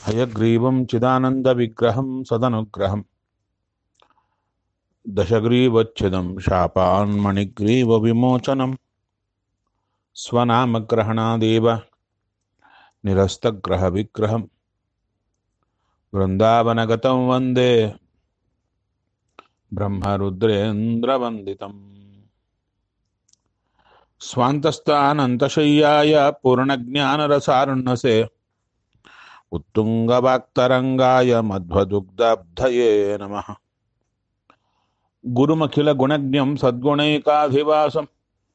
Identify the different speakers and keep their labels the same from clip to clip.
Speaker 1: हयग्रीवं चिदानन्दविग्रहं सदनुग्रहम् दशग्रीवच्छिदं शापान्मणिग्रीवविमोचनं स्वनामग्रहणादेव निरस्तग्रहविग्रहं वृन्दावनगतं वन्दे ब्रह्मरुद्रेन्द्रवन्दितम् स्वान्तस्थानन्तशय्याय पूर्णज्ञानरसार्णसे उत्तुङ्गवाक्तरङ्गाय मध्वदुग्धब्धये नमः गुरुमखिलगुणज्ञं सद्गुणैकाधिवासं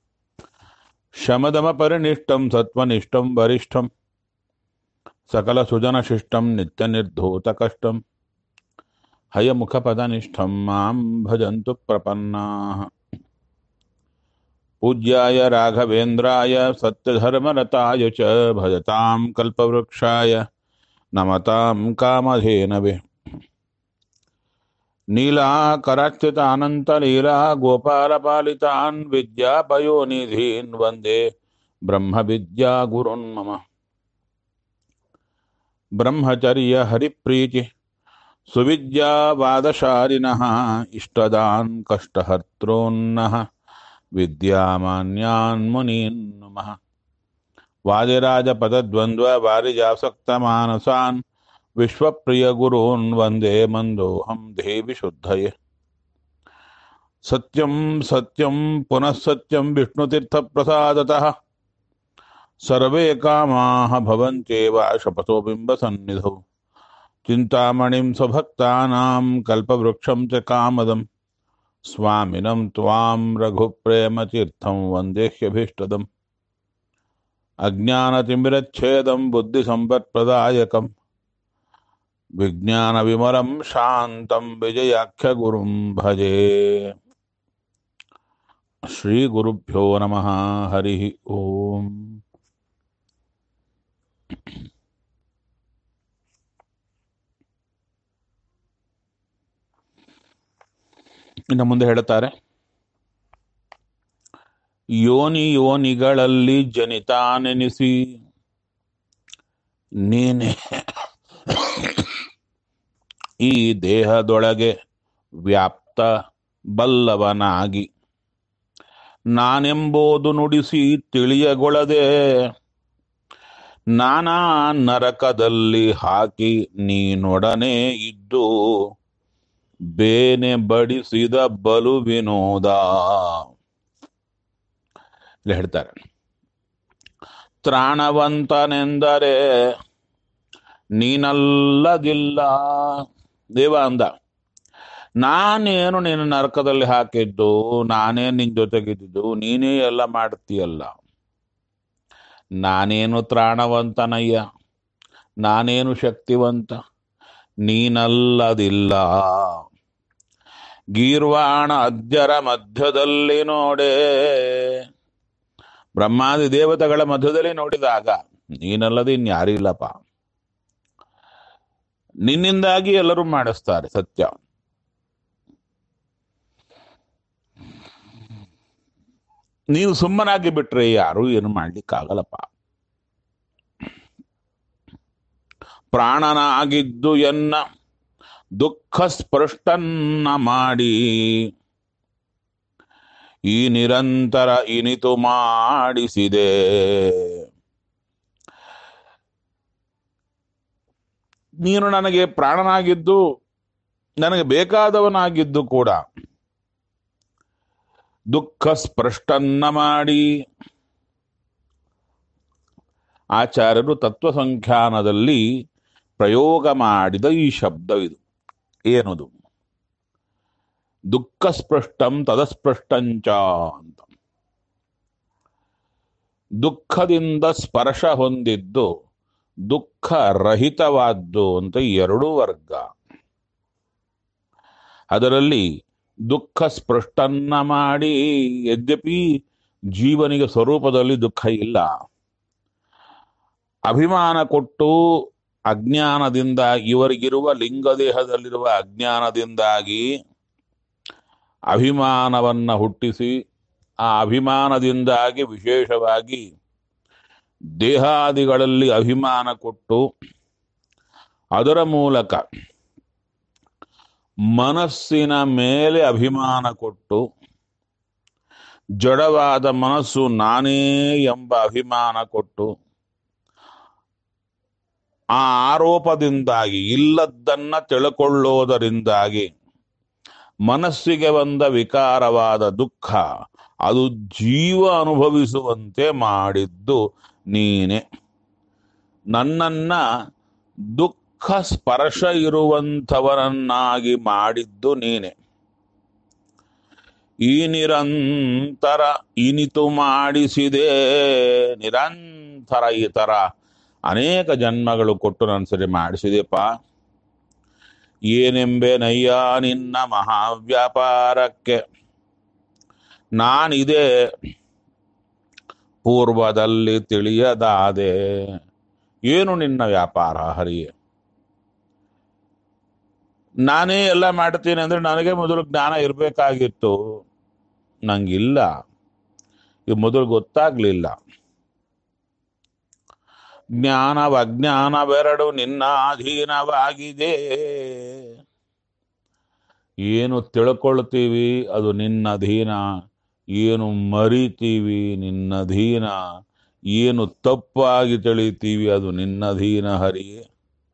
Speaker 1: शमदमपरिनिष्टं सत्त्वनिष्ठं वरिष्ठं सकलसुजनशिष्टं नित्यनिर्धूतकष्टं हयमुखपदनिष्ठं मां भजन्तु प्रपन्नाः पूज्याय राघवेन्द्राय सत्यधर्मरताय च भजतां कल्पवृक्षाय नमतां कामधेनवे नीलाकराच्युतानन्तलीला गोपालपालितान् विद्यापयोनिधीन् वन्दे ब्रह्मविद्यागुरुन् मम ब्रह्मचर्यहरिप्रीति सुविद्यावादशालिनः इष्टदान् कष्टहर्त्रोन्नः विद्यामान्यान् मुनीन् नमः वादिराजपदद्वन्द्ववारिजासक्तमानसान् विश्वप्रियगुरून् वन्दे मन्दोऽहं देवि शुद्धये सत्यं सत्यं पुनः सत्यं विष्णुतीर्थप्रसादतः सर्वे कामाः भवन्त्येव शपथो बिम्बसन्निधौ चिन्तामणिं स्वभक्तानां कल्पवृक्षं च कामदम् स्वामिनं त्वां रघुप्रेमतीर्थं वन्देह्यभीष्टदम् अज्ञानतिमिरच्छेदं बुद्धिसम्पत्प्रदायकं विज्ञानविमलं शान्तं विजयाख्यगुरुं भजे श्रीगुरुभ्यो नमः हरिः ओम् ಇನ್ನು ಮುಂದೆ ಹೇಳುತ್ತಾರೆ ಯೋನಿ ಯೋನಿಗಳಲ್ಲಿ ಜನಿತಾನೆನಿಸಿ ನೀನೆ ಈ ದೇಹದೊಳಗೆ ವ್ಯಾಪ್ತ ಬಲ್ಲವನಾಗಿ ನಾನೆಂಬುದು ನುಡಿಸಿ ತಿಳಿಯಗೊಳ್ಳದೆ ನಾನಾ ನರಕದಲ್ಲಿ ಹಾಕಿ ನೀನೊಡನೆ ಇದ್ದು ಬೇನೆ ಬಡಿಸಿದ ಬಲು ವಿನೋದ ಇಲ್ಲಿ ಹೇಳ್ತಾರೆ ತ್ರಾಣವಂತನೆಂದರೆ ನೀನಲ್ಲದಿಲ್ಲ ದೇವ ಅಂದ ನಾನೇನು ನಿನ್ನ ನರಕದಲ್ಲಿ ಹಾಕಿದ್ದು ನಾನೇ ನಿನ್ ಜೊತೆಗಿದ್ದು ನೀನೇ ಎಲ್ಲ ಮಾಡ್ತೀಯಲ್ಲ ನಾನೇನು ತ್ರಾಣವಂತನಯ್ಯ ನಾನೇನು ಶಕ್ತಿವಂತ ನೀನಲ್ಲದಿಲ್ಲ ಗೀರ್ವಾಣ ಅದ್ಯರ ಮಧ್ಯದಲ್ಲಿ ನೋಡೆ ಬ್ರಹ್ಮಾದಿ ದೇವತೆಗಳ ಮಧ್ಯದಲ್ಲಿ ನೋಡಿದಾಗ ನೀನಲ್ಲದೆ ಇನ್ಯಾರಿಲ್ಲಪ್ಪ ನಿನ್ನಿಂದಾಗಿ ಎಲ್ಲರೂ ಮಾಡಿಸ್ತಾರೆ ಸತ್ಯ ನೀನು ಸುಮ್ಮನಾಗಿ ಬಿಟ್ರೆ ಯಾರು ಏನು ಮಾಡ್ಲಿಕ್ಕಾಗಲ್ಲಪ್ಪ ಪ್ರಾಣನಾಗಿದ್ದು ಎನ್ನ ದುಃಖ ಸ್ಪೃಷ್ಟನ್ನ ಮಾಡಿ ಈ ನಿರಂತರ ಇನಿತು ಮಾಡಿಸಿದೆ ನೀನು ನನಗೆ ಪ್ರಾಣನಾಗಿದ್ದು ನನಗೆ ಬೇಕಾದವನಾಗಿದ್ದು ಕೂಡ ದುಃಖ ಸ್ಪೃಷ್ಟನ್ನ ಮಾಡಿ ಆಚಾರ್ಯರು ತತ್ವ ಸಂಖ್ಯಾನದಲ್ಲಿ ಪ್ರಯೋಗ ಮಾಡಿದ ಈ ಶಬ್ದ ಇದು ಏನದು ದುಃಖ ಸ್ಪೃಷ್ಟಂ ತದಸ್ಪೃಷ್ಟಂಚ ಅಂತ ದುಃಖದಿಂದ ಸ್ಪರ್ಶ ಹೊಂದಿದ್ದು ದುಃಖ ರಹಿತವಾದ್ದು ಅಂತ ಎರಡೂ ವರ್ಗ ಅದರಲ್ಲಿ ದುಃಖ ಸ್ಪೃಷ್ಟನ್ನ ಮಾಡಿ ಯದ್ಯಪಿ ಜೀವನಿಗೆ ಸ್ವರೂಪದಲ್ಲಿ ದುಃಖ ಇಲ್ಲ ಅಭಿಮಾನ ಕೊಟ್ಟು ಅಜ್ಞಾನದಿಂದ ಇವರಿಗಿರುವ ಲಿಂಗದೇಹದಲ್ಲಿರುವ ಅಜ್ಞಾನದಿಂದಾಗಿ ಅಭಿಮಾನವನ್ನ ಹುಟ್ಟಿಸಿ ಆ ಅಭಿಮಾನದಿಂದಾಗಿ ವಿಶೇಷವಾಗಿ ದೇಹಾದಿಗಳಲ್ಲಿ ಅಭಿಮಾನ ಕೊಟ್ಟು ಅದರ ಮೂಲಕ ಮನಸ್ಸಿನ ಮೇಲೆ ಅಭಿಮಾನ ಕೊಟ್ಟು ಜಡವಾದ ಮನಸ್ಸು ನಾನೇ ಎಂಬ ಅಭಿಮಾನ ಕೊಟ್ಟು ಆ ಆರೋಪದಿಂದಾಗಿ ಇಲ್ಲದ್ದನ್ನ ತಿಳ್ಕೊಳ್ಳೋದರಿಂದಾಗಿ ಮನಸ್ಸಿಗೆ ಬಂದ ವಿಕಾರವಾದ ದುಃಖ ಅದು ಜೀವ ಅನುಭವಿಸುವಂತೆ ಮಾಡಿದ್ದು ನೀನೆ ನನ್ನನ್ನ ದುಃಖ ಸ್ಪರ್ಶ ಇರುವಂಥವರನ್ನಾಗಿ ಮಾಡಿದ್ದು ನೀನೆ ಈ ನಿರಂತರ ಇನಿತು ಮಾಡಿಸಿದೆ ನಿರಂತರ ಈ ತರ ಅನೇಕ ಜನ್ಮಗಳು ಕೊಟ್ಟು ನನ್ನ ಸರಿ ಮಾಡಿಸಿದೆಪ್ಪ ಏನೆಂಬೆನಯ್ಯ ನಿನ್ನ ಮಹಾವ್ಯಾಪಾರಕ್ಕೆ ನಾನಿದೆ ಪೂರ್ವದಲ್ಲಿ ತಿಳಿಯದಾದೆ ಏನು ನಿನ್ನ ವ್ಯಾಪಾರ ಹರಿಯೇ ನಾನೇ ಎಲ್ಲ ಮಾಡ್ತೀನಿ ಅಂದ್ರೆ ನನಗೆ ಮೊದಲು ಜ್ಞಾನ ಇರಬೇಕಾಗಿತ್ತು ನಂಗಿಲ್ಲ ಇದು ಮೊದಲು ಗೊತ್ತಾಗ್ಲಿಲ್ಲ ಜ್ಞಾನವ ಅಜ್ಞಾನವೆರಡು ನಿನ್ನ ಅಧೀನವಾಗಿದೆ ಏನು ತಿಳ್ಕೊಳ್ತೀವಿ ಅದು ನಿನ್ನ ಅಧೀನ ಏನು ಮರಿತೀವಿ ನಿನ್ನ ಅಧೀನ ಏನು ತಪ್ಪಾಗಿ ತಿಳಿತೀವಿ ಅದು ನಿನ್ನ ಅಧೀನ ಹರಿಯೇ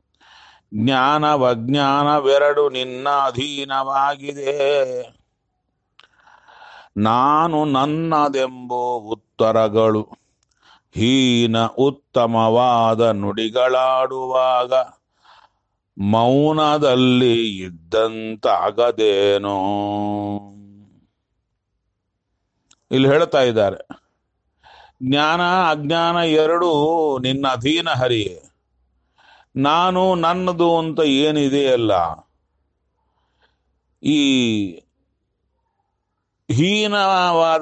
Speaker 1: ಜ್ಞಾನವಜ್ಞಾನವೆರಡು ನಿನ್ನ ಅಧೀನವಾಗಿದೆ ನಾನು ನನ್ನದೆಂಬೋ ಉತ್ತರಗಳು ಹೀನ ಉತ್ತಮವಾದ ನುಡಿಗಳಾಡುವಾಗ ಮೌನದಲ್ಲಿ ಇದ್ದಂತಾಗದೇನೋ ಇಲ್ಲಿ ಹೇಳ್ತಾ ಇದ್ದಾರೆ ಜ್ಞಾನ ಅಜ್ಞಾನ ಎರಡೂ ನಿನ್ನ ಅಧೀನ ಹರಿಯೇ ನಾನು ನನ್ನದು ಅಂತ ಏನಿದೆಯಲ್ಲ ಈ ಹೀನವಾದ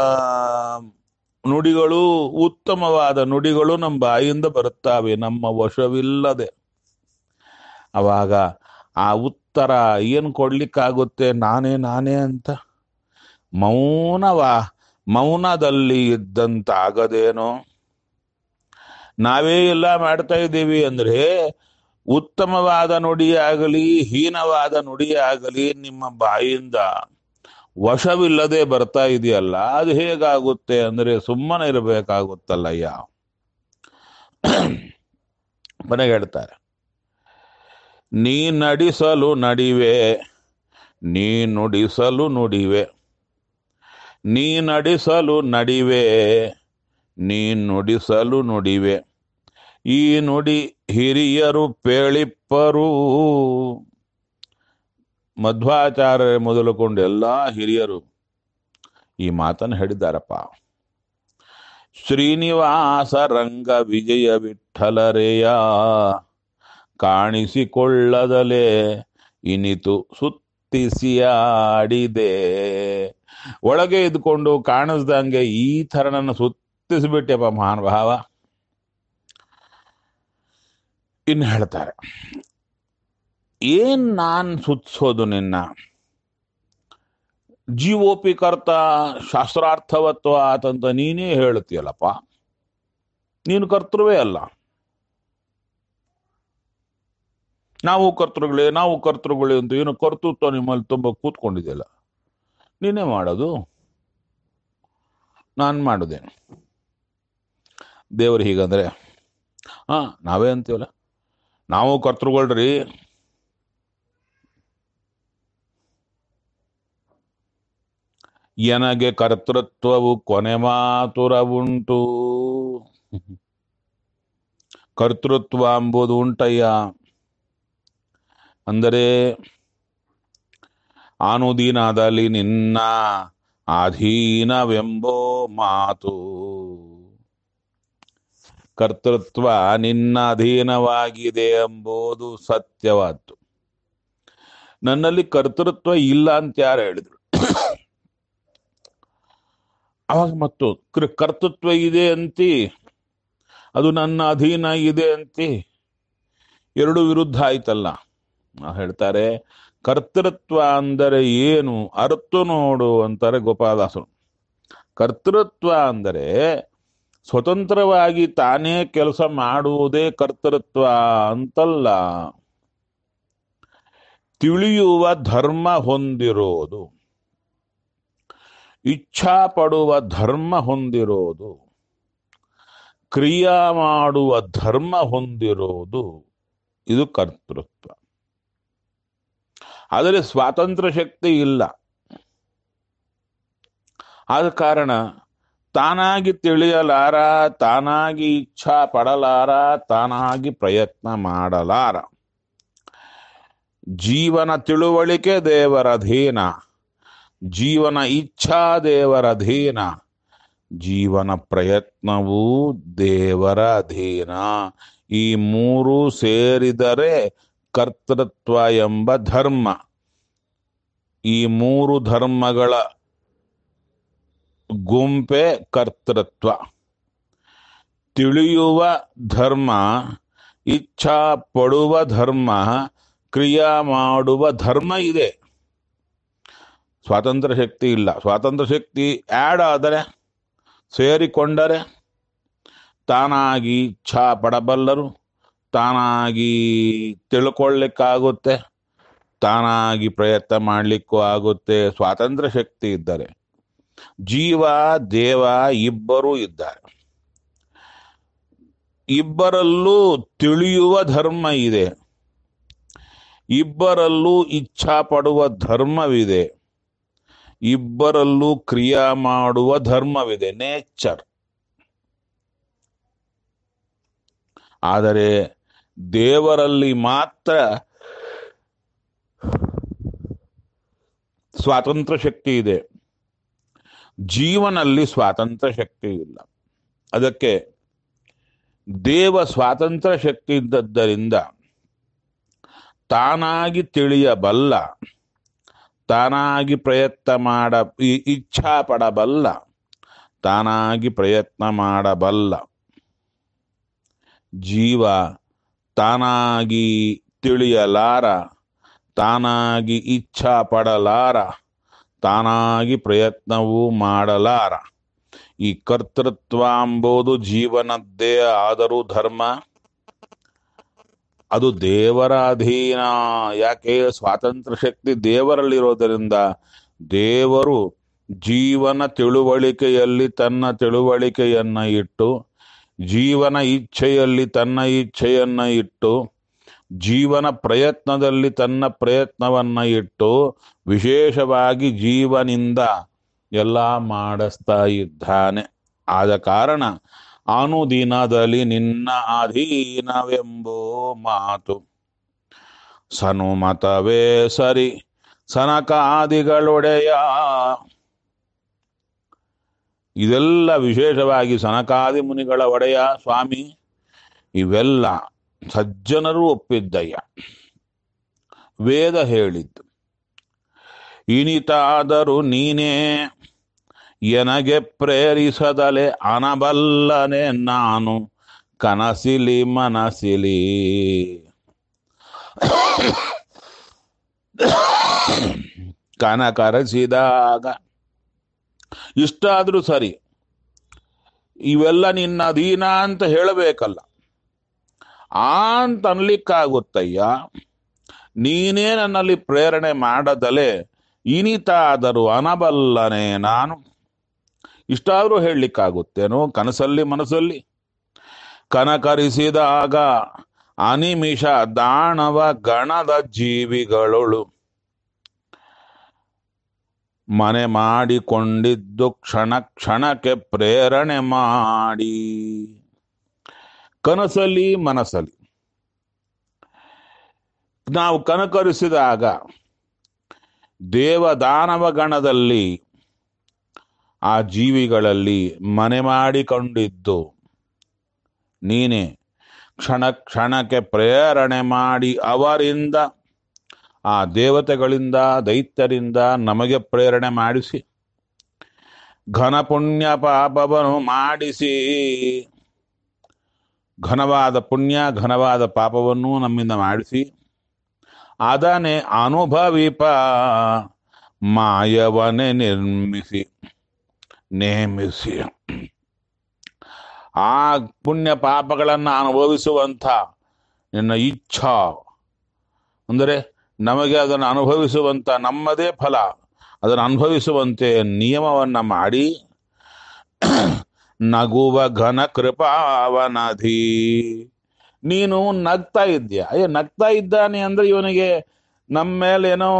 Speaker 1: ನುಡಿಗಳು ಉತ್ತಮವಾದ ನುಡಿಗಳು ನಮ್ಮ ಬಾಯಿಂದ ಬರುತ್ತವೆ ನಮ್ಮ ವಶವಿಲ್ಲದೆ ಅವಾಗ ಆ ಉತ್ತರ ಏನು ಕೊಡ್ಲಿಕ್ಕಾಗುತ್ತೆ ನಾನೇ ನಾನೇ ಅಂತ ಮೌನವಾ ಮೌನದಲ್ಲಿ ಇದ್ದಂತಾಗದೇನೋ ನಾವೇ ಎಲ್ಲ ಮಾಡ್ತಾ ಇದ್ದೀವಿ ಅಂದ್ರೆ ಉತ್ತಮವಾದ ನುಡಿಯಾಗಲಿ ಹೀನವಾದ ನುಡಿಯಾಗಲಿ ನಿಮ್ಮ ಬಾಯಿಂದ ವಶವಿಲ್ಲದೆ ಬರ್ತಾ ಇದೆಯಲ್ಲ ಅದು ಹೇಗಾಗುತ್ತೆ ಅಂದ್ರೆ ಸುಮ್ಮನೆ ಇರಬೇಕಾಗುತ್ತಲ್ಲಯ್ಯ ಮನೆಗೆ ಹೇಳ್ತಾರೆ ನೀ ನಡಿಸಲು ನಡಿವೆ ನೀ ನುಡಿಸಲು ನುಡಿವೆ ನೀ ನಡಿಸಲು ನಡಿವೆ ನೀ ನುಡಿಸಲು ನುಡಿವೆ ಈ ನುಡಿ ಹಿರಿಯರು ಪೇಳಿಪ್ಪರು ಮಧ್ವಾಚಾರ್ಯ ಮೊದಲುಕೊಂಡು ಎಲ್ಲಾ ಹಿರಿಯರು ಈ ಮಾತನ್ನು ಹೇಳಿದ್ದಾರಪ್ಪ ಶ್ರೀನಿವಾಸ ರಂಗ ವಿಜಯ ವಿಠಲರೇಯ ಕಾಣಿಸಿಕೊಳ್ಳದಲೇ ಇನಿತು ಸುತ್ತಿಸಿಯಾಡಿದೆ ಒಳಗೆ ಇದ್ಕೊಂಡು ಕಾಣಿಸ್ದಂಗೆ ಈ ಥರ ನನ್ನ ಸುತ್ತಿಸಿಬಿಟ್ಟೆಪ್ಪ ಮಹಾನುಭಾವ ಇನ್ನು ಹೇಳ್ತಾರೆ ಏನ್ ನಾನ್ ಸುತ್ಸೋದು ನಿನ್ನ ಜೀವೋಪಿ ಕರ್ತ ಶಾಸ್ತ್ರಾರ್ಥವತ್ವ ಆತಂತ ನೀನೇ ಹೇಳ್ತೀಯಲ್ಲಪ್ಪ ನೀನು ಕರ್ತೃವೇ ಅಲ್ಲ ನಾವು ಕರ್ತೃಗಳೇ ನಾವು ಕರ್ತೃಗಳೇ ಅಂತ ಏನು ಕರ್ತೃತ್ವ ನಿಮ್ಮಲ್ಲಿ ತುಂಬ ಕೂತ್ಕೊಂಡಿದೆಯಲ್ಲ ನೀನೇ ಮಾಡೋದು ನಾನು ಮಾಡುದೇನು ದೇವರು ಹೀಗಂದ್ರೆ ಹಾ ನಾವೇ ಅಂತೀವಲ್ಲ ನಾವು ಕರ್ತೃಗಳ್ರಿ ಎನಗೆ ಕರ್ತೃತ್ವವು ಕೊನೆ ಮಾತುರ ಉಂಟು ಕರ್ತೃತ್ವ ಎಂಬುದು ಉಂಟಯ್ಯ ಅಂದರೆ ಅನುದೀನದಲ್ಲಿ ನಿನ್ನ ಅಧೀನವೆಂಬೋ ಮಾತು ಕರ್ತೃತ್ವ ನಿನ್ನ ಅಧೀನವಾಗಿದೆ ಎಂಬುದು ಸತ್ಯವಾದ್ದು ನನ್ನಲ್ಲಿ ಕರ್ತೃತ್ವ ಇಲ್ಲ ಅಂತ ಯಾರು ಹೇಳಿದ್ರು ಅವಾಗ ಮತ್ತು ಕೃ- ಕರ್ತೃತ್ವ ಇದೆ ಅಂತಿ ಅದು ನನ್ನ ಅಧೀನ ಇದೆ ಅಂತಿ ಎರಡು ವಿರುದ್ಧ ಆಯ್ತಲ್ಲ ಆ ಹೇಳ್ತಾರೆ ಕರ್ತೃತ್ವ ಅಂದರೆ ಏನು ಅರ್ಥ ನೋಡು ಅಂತಾರೆ ಗೋಪಾಲದಾಸರು ಕರ್ತೃತ್ವ ಅಂದರೆ ಸ್ವತಂತ್ರವಾಗಿ ತಾನೇ ಕೆಲಸ ಮಾಡುವುದೇ ಕರ್ತೃತ್ವ ಅಂತಲ್ಲ ತಿಳಿಯುವ ಧರ್ಮ ಹೊಂದಿರೋದು ಇಚ್ಛಾ ಪಡುವ ಧರ್ಮ ಹೊಂದಿರೋದು ಕ್ರಿಯಾ ಮಾಡುವ ಧರ್ಮ ಹೊಂದಿರೋದು ಇದು ಕರ್ತೃತ್ವ ಆದರೆ ಸ್ವಾತಂತ್ರ್ಯ ಶಕ್ತಿ ಇಲ್ಲ ಆದ ಕಾರಣ ತಾನಾಗಿ ತಿಳಿಯಲಾರ ತಾನಾಗಿ ಇಚ್ಛಾ ಪಡಲಾರ ತಾನಾಗಿ ಪ್ರಯತ್ನ ಮಾಡಲಾರ ಜೀವನ ತಿಳುವಳಿಕೆ ದೇವರ ಅಧೀನ ಜೀವನ ಇಚ್ಛಾ ದೇವರ ಅಧೀನ ಜೀವನ ಪ್ರಯತ್ನವೂ ದೇವರ ಅಧೀನ ಈ ಮೂರು ಸೇರಿದರೆ ಕರ್ತೃತ್ವ ಎಂಬ ಧರ್ಮ ಈ ಮೂರು ಧರ್ಮಗಳ ಗುಂಪೆ ಕರ್ತೃತ್ವ ತಿಳಿಯುವ ಧರ್ಮ ಇಚ್ಛಾ ಪಡುವ ಧರ್ಮ ಕ್ರಿಯಾ ಮಾಡುವ ಧರ್ಮ ಇದೆ ಸ್ವಾತಂತ್ರ್ಯ ಶಕ್ತಿ ಇಲ್ಲ ಸ್ವಾತಂತ್ರ್ಯ ಶಕ್ತಿ ಆ್ಯಡ್ ಆದರೆ ಸೇರಿಕೊಂಡರೆ ತಾನಾಗಿ ಇಚ್ಛಾ ಪಡಬಲ್ಲರು ತಾನಾಗಿ ತಿಳ್ಕೊಳ್ಳಿಕ್ಕಾಗುತ್ತೆ ತಾನಾಗಿ ಪ್ರಯತ್ನ ಮಾಡಲಿಕ್ಕೂ ಆಗುತ್ತೆ ಸ್ವಾತಂತ್ರ್ಯ ಶಕ್ತಿ ಇದ್ದರೆ ಜೀವ ದೇವ ಇಬ್ಬರೂ ಇದ್ದಾರೆ ಇಬ್ಬರಲ್ಲೂ ತಿಳಿಯುವ ಧರ್ಮ ಇದೆ ಇಬ್ಬರಲ್ಲೂ ಇಚ್ಛಾ ಪಡುವ ಧರ್ಮವಿದೆ ಇಬ್ಬರಲ್ಲೂ ಕ್ರಿಯಾ ಮಾಡುವ ಧರ್ಮವಿದೆ ನೇಚರ್ ಆದರೆ ದೇವರಲ್ಲಿ ಮಾತ್ರ ಸ್ವಾತಂತ್ರ್ಯ ಶಕ್ತಿ ಇದೆ ಜೀವನಲ್ಲಿ ಸ್ವಾತಂತ್ರ್ಯ ಶಕ್ತಿ ಇಲ್ಲ ಅದಕ್ಕೆ ದೇವ ಸ್ವಾತಂತ್ರ್ಯ ಶಕ್ತಿ ಇದ್ದದ್ದರಿಂದ ತಾನಾಗಿ ತಿಳಿಯಬಲ್ಲ ತಾನಾಗಿ ಪ್ರಯತ್ನ ಮಾಡ ಈ- ಇಚ್ಛಾ ಪಡಬಲ್ಲ ತಾನಾಗಿ ಪ್ರಯತ್ನ ಮಾಡಬಲ್ಲ ಜೀವ ತಾನಾಗಿ ತಿಳಿಯಲಾರ ತಾನಾಗಿ ಇಚ್ಛಾ ಪಡಲಾರ ತಾನಾಗಿ ಪ್ರಯತ್ನವೂ ಮಾಡಲಾರ ಈ ಕರ್ತೃತ್ವ ಎಂಬುದು ಜೀವನದ್ದೇ ಆದರೂ ಧರ್ಮ ಅದು ದೇವರ ಅಧೀನ ಯಾಕೆ ಸ್ವಾತಂತ್ರ್ಯ ಶಕ್ತಿ ದೇವರಲ್ಲಿರೋದರಿಂದ ದೇವರು ಜೀವನ ತಿಳುವಳಿಕೆಯಲ್ಲಿ ತನ್ನ ತಿಳುವಳಿಕೆಯನ್ನ ಇಟ್ಟು ಜೀವನ ಇಚ್ಛೆಯಲ್ಲಿ ತನ್ನ ಇಚ್ಛೆಯನ್ನ ಇಟ್ಟು ಜೀವನ ಪ್ರಯತ್ನದಲ್ಲಿ ತನ್ನ ಪ್ರಯತ್ನವನ್ನ ಇಟ್ಟು ವಿಶೇಷವಾಗಿ ಜೀವನಿಂದ ಎಲ್ಲ ಮಾಡಿಸ್ತಾ ಇದ್ದಾನೆ ಆದ ಕಾರಣ ಅನುದಿನದಲ್ಲಿ ನಿನ್ನ ಅಧೀನವೆಂಬೋ ಮಾತು ಸನುಮತವೇ ಸರಿ ಸನಕಾದಿಗಳೊಡೆಯ ಇದೆಲ್ಲ ವಿಶೇಷವಾಗಿ ಸನಕಾದಿ ಮುನಿಗಳ ಒಡೆಯ ಸ್ವಾಮಿ ಇವೆಲ್ಲ ಸಜ್ಜನರು ಒಪ್ಪಿದ್ದಯ್ಯ ವೇದ ಹೇಳಿದ್ದು ಇನಿತಾದರೂ ನೀನೇ ಎನಗೆ ಪ್ರೇರಿಸದಲೆ ಅನಬಲ್ಲನೆ ನಾನು ಕನಸಿಲಿ ಮನಸಿಲಿ ಕನಕರಸಿದಾಗ ಇಷ್ಟಾದ್ರೂ ಸರಿ ಇವೆಲ್ಲ ನಿನ್ನ ಅಧೀನ ಅಂತ ಹೇಳಬೇಕಲ್ಲ ಆ ಅಂತ ಅನ್ಲಿಕ್ಕಾಗುತ್ತಯ್ಯ ನೀನೇ ನನ್ನಲ್ಲಿ ಪ್ರೇರಣೆ ಮಾಡದಲೆ ಇನಿತಾದರೂ ಅನಬಲ್ಲನೆ ನಾನು ಇಷ್ಟಾದ್ರೂ ಹೇಳಲಿಕ್ಕಾಗುತ್ತೇನೋ ಕನಸಲ್ಲಿ ಮನಸ್ಸಲ್ಲಿ ಕನಕರಿಸಿದಾಗ ಅನಿಮಿಷ ದಾಣವ ಗಣದ ಜೀವಿಗಳೊಳು ಮನೆ ಮಾಡಿಕೊಂಡಿದ್ದು ಕ್ಷಣ ಕ್ಷಣಕ್ಕೆ ಪ್ರೇರಣೆ ಮಾಡಿ ಕನಸಲ್ಲಿ ಮನಸ್ಸಲ್ಲಿ ನಾವು ಕನಕರಿಸಿದಾಗ ದೇವದಾನವ ಗಣದಲ್ಲಿ ಆ ಜೀವಿಗಳಲ್ಲಿ ಮನೆ ಮಾಡಿಕೊಂಡಿದ್ದು ನೀನೇ ಕ್ಷಣ ಕ್ಷಣಕ್ಕೆ ಪ್ರೇರಣೆ ಮಾಡಿ ಅವರಿಂದ ಆ ದೇವತೆಗಳಿಂದ ದೈತ್ಯರಿಂದ ನಮಗೆ ಪ್ರೇರಣೆ ಮಾಡಿಸಿ ಘನ ಪುಣ್ಯ ಪಾಪವನ್ನು ಮಾಡಿಸಿ ಘನವಾದ ಪುಣ್ಯ ಘನವಾದ ಪಾಪವನ್ನು ನಮ್ಮಿಂದ ಮಾಡಿಸಿ ಅದನ್ನೇ ಅನುಭವಿಪ ಮಾಯವನ್ನೇ ನಿರ್ಮಿಸಿ ನೇಮಿಸಿ ಆ ಪುಣ್ಯ ಪಾಪಗಳನ್ನು ಅನುಭವಿಸುವಂಥ ನಿನ್ನ ಇಚ್ಛಾ ಅಂದರೆ ನಮಗೆ ಅದನ್ನು ಅನುಭವಿಸುವಂಥ ನಮ್ಮದೇ ಫಲ ಅದನ್ನು ಅನುಭವಿಸುವಂತೆ ನಿಯಮವನ್ನು ಮಾಡಿ ನಗುವ ಘನ ಕೃಪಾವನಧಿ ನೀನು ನಗ್ತಾ ಇದ್ದೀಯ ಅಯ್ಯ ನಗ್ತಾ ಇದ್ದಾನೆ ಅಂದ್ರೆ ಇವನಿಗೆ ನಮ್ಮ ಮೇಲೆ ಏನೋ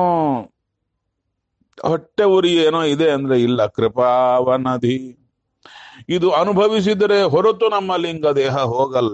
Speaker 1: ಹೊಟ್ಟೆ ಉರಿ ಏನೋ ಇದೆ ಅಂದ್ರೆ ಇಲ್ಲ ಕೃಪಾವನಧಿ ಇದು ಅನುಭವಿಸಿದರೆ ಹೊರತು ನಮ್ಮ ಲಿಂಗ ದೇಹ ಹೋಗಲ್ಲ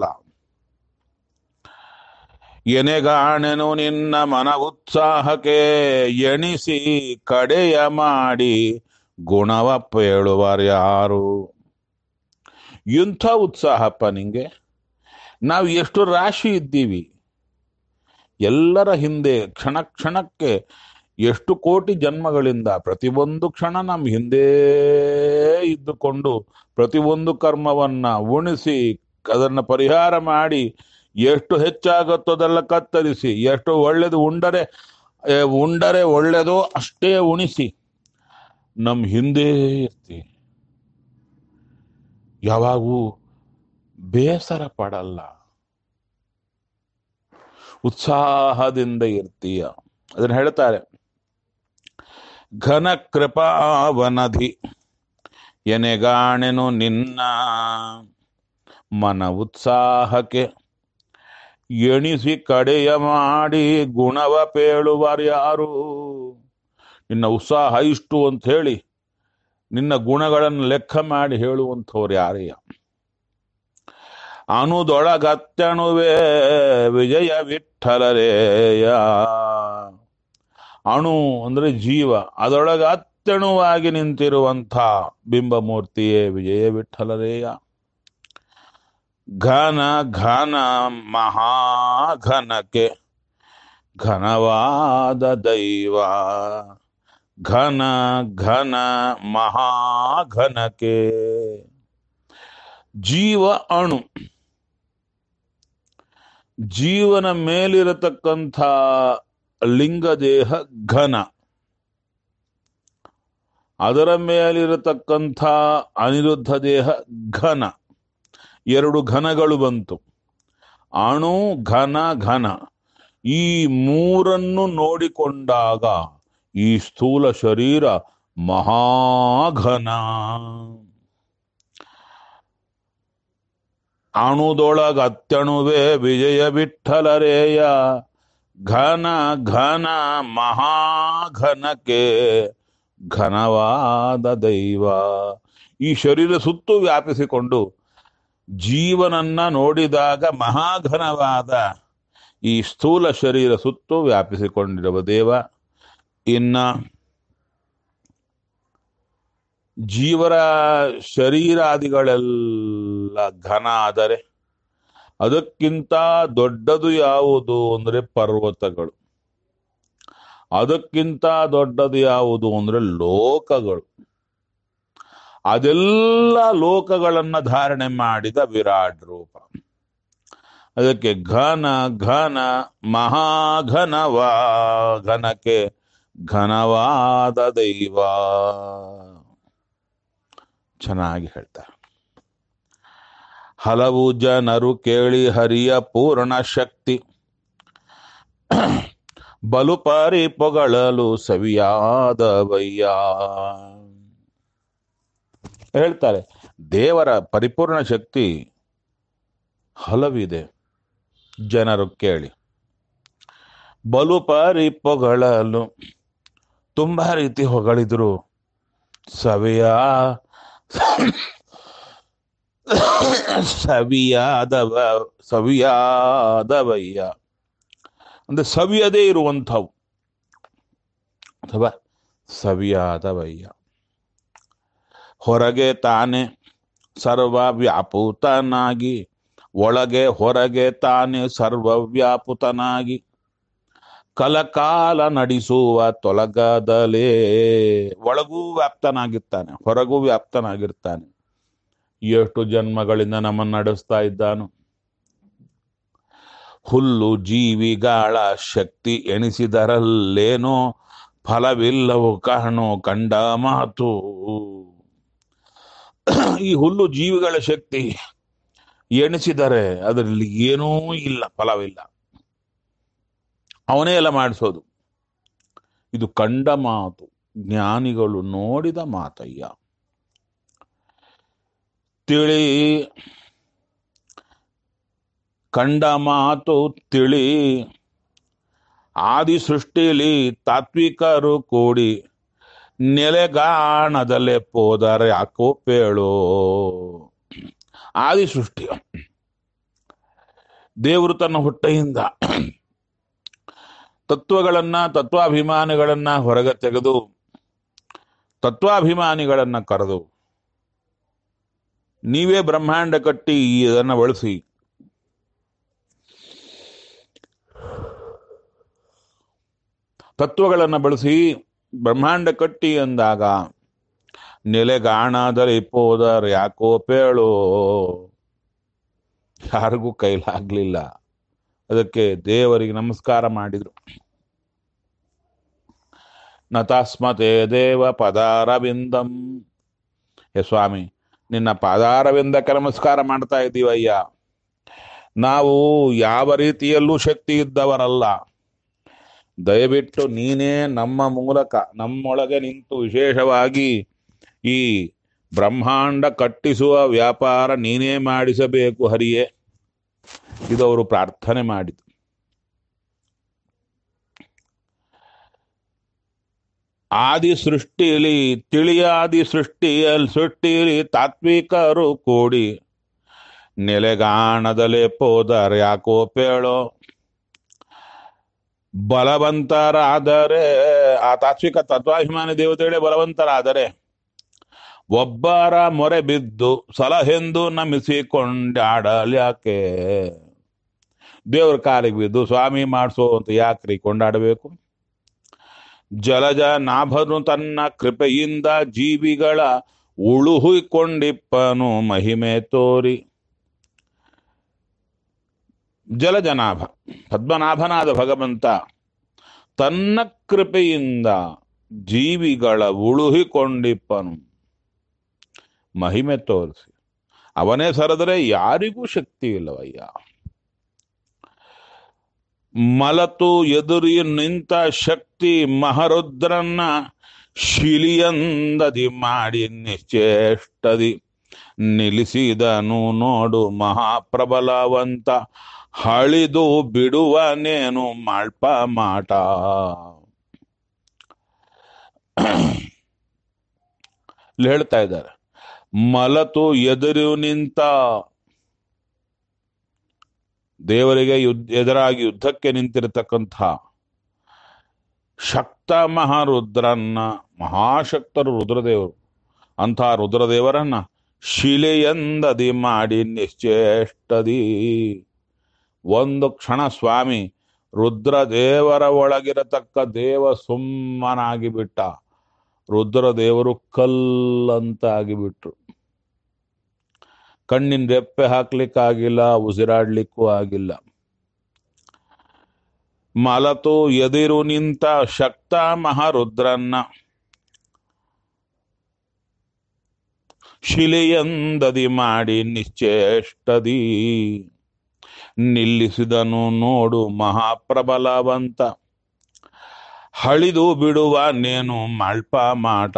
Speaker 1: ಎನೆಗಾಣೆನು ನಿನ್ನ ಮನ ಉತ್ಸಾಹಕ್ಕೆ ಎಣಿಸಿ ಕಡೆಯ ಮಾಡಿ ಗುಣವ ಪೇಳುವರ್ಯಾರು ಇಂಥ ಉತ್ಸಾಹಪ್ಪ ನಿಂಗೆ ನಾವು ಎಷ್ಟು ರಾಶಿ ಇದ್ದೀವಿ ಎಲ್ಲರ ಹಿಂದೆ ಕ್ಷಣ ಕ್ಷಣಕ್ಕೆ ಎಷ್ಟು ಕೋಟಿ ಜನ್ಮಗಳಿಂದ ಪ್ರತಿಯೊಂದು ಕ್ಷಣ ನಮ್ಮ ಹಿಂದೆ ಇದ್ದುಕೊಂಡು ಪ್ರತಿಯೊಂದು ಕರ್ಮವನ್ನ ಉಣಿಸಿ ಅದನ್ನು ಪರಿಹಾರ ಮಾಡಿ ಎಷ್ಟು ಹೆಚ್ಚಾಗುತ್ತೋ ಅದೆಲ್ಲ ಕತ್ತರಿಸಿ ಎಷ್ಟು ಒಳ್ಳೇದು ಉಂಡರೆ ಏ, ಉಂಡರೆ ಒಳ್ಳೆಯದೋ ಅಷ್ಟೇ ಉಣಿಸಿ ನಮ್ಮ ಹಿಂದೆ ಇರ್ತಿ ಯಾವಾಗೂ ಬೇಸರ ಪಡಲ್ಲ ಉತ್ಸಾಹದಿಂದ ಇರ್ತೀಯ ಅದನ್ನ ಹೇಳ್ತಾರೆ ಘನ ಕೃಪಾವನಧಿ ಎನೆಗಾಣೆನು ನಿನ್ನ ಮನ ಉತ್ಸಾಹಕ್ಕೆ ಎಣಿಸಿ ಕಡೆಯ ಮಾಡಿ ಗುಣವ ಪೇಳುವರ್ಯಾರು ನಿನ್ನ ಉತ್ಸಾಹ ಇಷ್ಟು ಅಂತ ಹೇಳಿ ನಿನ್ನ ಗುಣಗಳನ್ನು ಲೆಕ್ಕ ಮಾಡಿ ಹೇಳುವಂಥವ್ರು ಯಾರಯ್ಯ ಅಣುದೊಳಗತ್ಯಣುವೇ ವಿಜಯ ವಿಠಲರೇಯ ಅಣು ಅಂದ್ರೆ ಜೀವ ಅದರೊಳಗ ಅತ್ಯಣುವಾಗಿ ನಿಂತಿರುವಂಥ ಬಿಂಬಮೂರ್ತಿಯೇ ವಿಜಯ ವಿಠಲರೇಯ ಘನ ಘನ ಮಹಾಘನಕ್ಕೆ ಘನವಾದ ದೈವ ಘನ ಘನ ಮಹಾಘನಕ್ಕೆ ಜೀವ ಅಣು ಜೀವನ ಮೇಲಿರತಕ್ಕಂಥ ಲಿಂಗದೇಹ ಘನ ಅದರ ಮೇಲಿರತಕ್ಕಂಥ ಅನಿರುದ್ಧ ದೇಹ ಘನ ಎರಡು ಘನಗಳು ಬಂತು ಅಣು ಘನ ಘನ ಈ ಮೂರನ್ನು ನೋಡಿಕೊಂಡಾಗ ಈ ಸ್ಥೂಲ ಶರೀರ ಮಹಾಘನ ಅಣುದೊಳಗ ಅತ್ಯಣುವೆ ವಿಜಯ ವಿಠಲರೇಯ ಘನ ಘನ ಮಹಾಘನಕ್ಕೆ ಘನವಾದ ದೈವ ಈ ಶರೀರ ಸುತ್ತು ವ್ಯಾಪಿಸಿಕೊಂಡು ಜೀವನನ್ನ ನೋಡಿದಾಗ ಮಹಾಘನವಾದ ಈ ಸ್ಥೂಲ ಶರೀರ ಸುತ್ತು ವ್ಯಾಪಿಸಿಕೊಂಡಿರುವ ದೇವ ಇನ್ನ ಜೀವರ ಶರೀರಾದಿಗಳೆಲ್ಲ ಘನ ಆದರೆ ಅದಕ್ಕಿಂತ ದೊಡ್ಡದು ಯಾವುದು ಅಂದ್ರೆ ಪರ್ವತಗಳು ಅದಕ್ಕಿಂತ ದೊಡ್ಡದು ಯಾವುದು ಅಂದ್ರೆ ಲೋಕಗಳು ಅದೆಲ್ಲ ಲೋಕಗಳನ್ನ ಧಾರಣೆ ಮಾಡಿದ ವಿರಾಟ್ ರೂಪ ಅದಕ್ಕೆ ಘನ ಘನ ಮಹಾಘನವಾ ಘನಕ್ಕೆ ಘನವಾದ ದೈವ ಚೆನ್ನಾಗಿ ಹೇಳ್ತಾರೆ ಹಲವು ಜನರು ಕೇಳಿ ಹರಿಯ ಪೂರ್ಣ ಶಕ್ತಿ ಬಲು ಪಾರಿ ಪೊಗಳಲು ಸವಿಯಾದವಯ್ಯ ಹೇಳ್ತಾರೆ ದೇವರ ಪರಿಪೂರ್ಣ ಶಕ್ತಿ ಹಲವಿದೆ ಜನರು ಕೇಳಿ ಬಲು ಪಾರಿ ಪೊಗಳಲು ತುಂಬಾ ರೀತಿ ಹೊಗಳಿದ್ರು ಸವಿಯ ಸವಿಯಾದವ ಸವಿಯಾದವಯ್ಯ ಅಂದ್ರೆ ಸವಿಯದೇ ಇರುವಂಥವು ಅಥವಾ ಸವಿಯಾದವಯ್ಯ ಹೊರಗೆ ತಾನೆ ಸರ್ವ ವ್ಯಾಪುತನಾಗಿ ಒಳಗೆ ಹೊರಗೆ ತಾನೆ ಸರ್ವವ್ಯಾಪುತನಾಗಿ ಕಲಕಾಲ ನಡೆಸುವ ತೊಲಗದಲೇ ಒಳಗೂ ವ್ಯಾಪ್ತನಾಗಿರ್ತಾನೆ ಹೊರಗೂ ವ್ಯಾಪ್ತನಾಗಿರ್ತಾನೆ ಎಷ್ಟು ಜನ್ಮಗಳಿಂದ ನಮ್ಮನ್ನು ನಡೆಸ್ತಾ ಇದ್ದಾನು ಹುಲ್ಲು ಜೀವಿಗಳ ಶಕ್ತಿ ಎಣಿಸಿದರಲ್ಲೇನೋ ಫಲವಿಲ್ಲವು ಕಾಣೋ ಕಂಡ ಮಾತು ಈ ಹುಲ್ಲು ಜೀವಿಗಳ ಶಕ್ತಿ ಎಣಿಸಿದರೆ ಅದರಲ್ಲಿ ಏನೂ ಇಲ್ಲ ಫಲವಿಲ್ಲ ಅವನೇ ಎಲ್ಲ ಮಾಡಿಸೋದು ಇದು ಕಂಡ ಮಾತು ಜ್ಞಾನಿಗಳು ನೋಡಿದ ಮಾತಯ್ಯ ತಿಳಿ ಕಂಡ ಮಾತು ತಿಳಿ ಆದಿ ಸೃಷ್ಟಿಲಿ ತಾತ್ವಿಕರು ಕೂಡಿ ನೆಲೆಗಾಣದಲ್ಲೇ ಪೋದರೆ ಯಾಕೋ ಪೇಳೋ ಆದಿ ಸೃಷ್ಟಿ ದೇವರು ತನ್ನ ಹೊಟ್ಟೆಯಿಂದ ತತ್ವಗಳನ್ನ ತತ್ವಾಭಿಮಾನಿಗಳನ್ನ ಹೊರಗೆ ತೆಗೆದು ತತ್ವಾಭಿಮಾನಿಗಳನ್ನ ಕರೆದು ನೀವೇ ಬ್ರಹ್ಮಾಂಡ ಕಟ್ಟಿ ಇದನ್ನ ಬಳಸಿ ತತ್ವಗಳನ್ನು ಬಳಸಿ ಬ್ರಹ್ಮಾಂಡ ಕಟ್ಟಿ ಅಂದಾಗ ನೆಲೆಗಾಣದಲ್ಲಿ ಪೋದರ್ ಯಾಕೋ ಪೇಳು ಯಾರಿಗೂ ಕೈಲಾಗ್ಲಿಲ್ಲ ಅದಕ್ಕೆ ದೇವರಿಗೆ ನಮಸ್ಕಾರ ಮಾಡಿದ್ರು ನತಾಸ್ಮತೆ ದೇವ ಪದಾರವಿಂದಂ ಹೇ ಸ್ವಾಮಿ ನಿನ್ನ ಪಾದಾರವಿಂದಕ್ಕೆ ನಮಸ್ಕಾರ ಮಾಡ್ತಾ ಇದ್ದೀವಯ್ಯ ನಾವು ಯಾವ ರೀತಿಯಲ್ಲೂ ಶಕ್ತಿ ಇದ್ದವರಲ್ಲ ದಯವಿಟ್ಟು ನೀನೇ ನಮ್ಮ ಮೂಲಕ ನಮ್ಮೊಳಗೆ ನಿಂತು ವಿಶೇಷವಾಗಿ ಈ ಬ್ರಹ್ಮಾಂಡ ಕಟ್ಟಿಸುವ ವ್ಯಾಪಾರ ನೀನೇ ಮಾಡಿಸಬೇಕು ಹರಿಯೇ ಇದು ಅವರು ಪ್ರಾರ್ಥನೆ ಮಾಡಿತು ಆದಿ ಸೃಷ್ಟಿಲಿ ತಿಳಿಯಾದಿ ಸೃಷ್ಟಿಯಲ್ಲಿ ಸೃಷ್ಟಿಲಿ ತಾತ್ವಿಕರು ಕೂಡಿ ನೆಲೆಗಾಣದಲ್ಲೇ ಪೋದರ್ ಯಾಕೋ ಪೇಳೋ ಬಲವಂತರಾದರೆ ಆ ತಾತ್ವಿಕ ತತ್ವಾಭಿಮಾನಿ ದೇವತೆಗಳೇ ಬಲವಂತರಾದರೆ ಒಬ್ಬರ ಮೊರೆ ಬಿದ್ದು ಸಲಹೆಂದು ನಮಿಸಿಕೊಂಡಾಡಲ್ಯಾಕೆ ದೇವ್ರ ಕಾಲಿಗೆ ಬಿದ್ದು ಸ್ವಾಮಿ ಮಾಡಿಸೋ ಅಂತ ಯಾಕ್ರಿ ಕೊಂಡಾಡಬೇಕು ಜಲಜ ನಾಭನು ತನ್ನ ಕೃಪೆಯಿಂದ ಜೀವಿಗಳ ಉಳುಹುಕೊಂಡಿಪ್ಪನು ಮಹಿಮೆ ತೋರಿ ಜಲಜನಾಭ ಪದ್ಮನಾಭನಾದ ಭಗವಂತ ತನ್ನ ಕೃಪೆಯಿಂದ ಜೀವಿಗಳ ಉಳುಹಿಕೊಂಡಿಪ್ಪನು ಮಹಿಮೆ ತೋರಿಸಿ ಅವನೇ ಸರದರೆ ಯಾರಿಗೂ ಶಕ್ತಿ ಇಲ್ಲವಯ್ಯ ಮಲತು ಎದುರಿ ನಿಂತ ಶಕ್ತಿ ಮಹರುದ್ರನ್ನ ಶಿಲಿಯಂದದಿ ಮಾಡಿ ನಿಶ್ಚೇಷ್ಟದಿ ನಿಲ್ಲಿಸಿದನು ನೋಡು ಮಹಾಪ್ರಬಲವಂತ ಹಳಿದು ಬಿಡುವನೇನು ಮಾಳ್ಪ ಮಾಟ ಇಲ್ಲಿ ಹೇಳ್ತಾ ಇದ್ದಾರೆ ಮಲತು ಎದುರು ನಿಂತ ದೇವರಿಗೆ ಯುದ್ಧ ಎದುರಾಗಿ ಯುದ್ಧಕ್ಕೆ ನಿಂತಿರತಕ್ಕಂಥ ಶಕ್ತ ಮಹಾರುದ್ರನ್ನ ಮಹಾಶಕ್ತರು ರುದ್ರದೇವರು ಅಂಥ ರುದ್ರದೇವರನ್ನ ಶಿಲೆಯಂದದಿ ಮಾಡಿ ನಿಶ್ಚೇಷ್ಟದಿ ಒಂದು ಕ್ಷಣ ಸ್ವಾಮಿ ರುದ್ರದೇವರ ಒಳಗಿರತಕ್ಕ ದೇವ ಸುಮ್ಮನಾಗಿ ಬಿಟ್ಟ ರುದ್ರದೇವರು ಕಲ್ಲಂತಾಗಿ ಬಿಟ್ರು ಕಣ್ಣಿನ ರೆಪ್ಪೆ ಹಾಕ್ಲಿಕ್ಕಾಗಿಲ್ಲ ಉಸಿರಾಡ್ಲಿಕ್ಕೂ ಆಗಿಲ್ಲ ಮಲತು ಎದಿರು ನಿಂತ ಶಕ್ತ ಮಹಾರುದ್ರನ್ನ ಶಿಲೆಯಂದದಿ ಮಾಡಿ ನಿಶ್ಚೇಷ್ಟದಿ ನಿಲ್ಲಿಸಿದನು ನೋಡು ಮಹಾಪ್ರಬಲವಂತ ಹಳಿದು ಬಿಡುವ ನೇನು ಮಲ್ಪ ಮಾಟ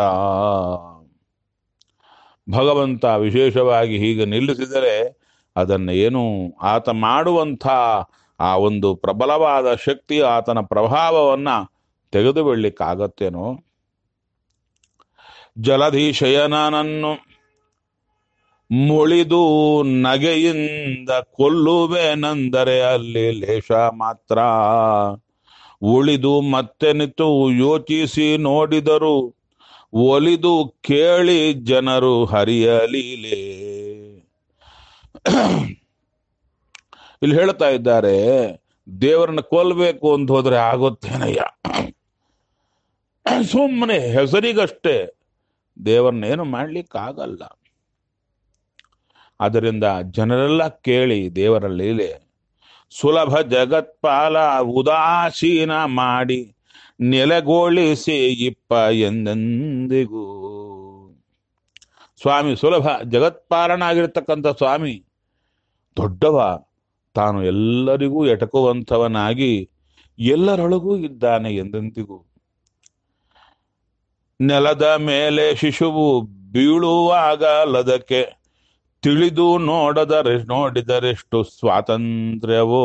Speaker 1: ಭಗವಂತ ವಿಶೇಷವಾಗಿ ಹೀಗೆ ನಿಲ್ಲಿಸಿದರೆ ಅದನ್ನು ಏನು ಆತ ಮಾಡುವಂಥ ಆ ಒಂದು ಪ್ರಬಲವಾದ ಶಕ್ತಿ ಆತನ ಪ್ರಭಾವವನ್ನ ತೆಗೆದು ಬಿಡ್ಲಿಕ್ಕಾಗತ್ತೇನೋ ಜಲಧೀಶಯನನನ್ನು ಮುಳಿದು ನಗೆಯಿಂದ ಕೊಲ್ಲುವೆನೆಂದರೆ ಅಲ್ಲಿ ಲೇಷ ಮಾತ್ರ ಉಳಿದು ಮತ್ತೆ ನಿಂತು ಯೋಚಿಸಿ ನೋಡಿದರು ಒಲಿದು ಕೇಳಿ ಜನರು ಹರಿಯಲೀಲೆ ಇಲ್ಲಿ ಹೇಳ್ತಾ ಇದ್ದಾರೆ ದೇವರನ್ನ ಕೊಲ್ಬೇಕು ಅಂತ ಹೋದ್ರೆ ಆಗುತ್ತೇನಯ್ಯ ಸುಮ್ಮನೆ ಹೆಸರಿಗಷ್ಟೇ ದೇವರನ್ನೇನು ಮಾಡ್ಲಿಕ್ಕಾಗಲ್ಲ ಅದರಿಂದ ಜನರೆಲ್ಲ ಕೇಳಿ ದೇವರ ಲೀಲೆ ಸುಲಭ ಜಗತ್ಪಾಲ ಉದಾಸೀನ ಮಾಡಿ ನೆಲೆಗೋಳಿಸಿ ಇಪ್ಪ ಎಂದೆಂದಿಗೂ ಸ್ವಾಮಿ ಸುಲಭ ಜಗತ್ಪಾಲನಾಗಿರ್ತಕ್ಕಂಥ ಸ್ವಾಮಿ ದೊಡ್ಡವ ತಾನು ಎಲ್ಲರಿಗೂ ಎಟಕುವಂಥವನಾಗಿ ಎಲ್ಲರೊಳಗೂ ಇದ್ದಾನೆ ಎಂದೆಂದಿಗೂ ನೆಲದ ಮೇಲೆ ಶಿಶುವು ಬೀಳುವಾಗ ಲದಕ್ಕೆ ತಿಳಿದು ನೋಡದರೆ ನೋಡಿದರೆಷ್ಟು ಸ್ವಾತಂತ್ರ್ಯವೋ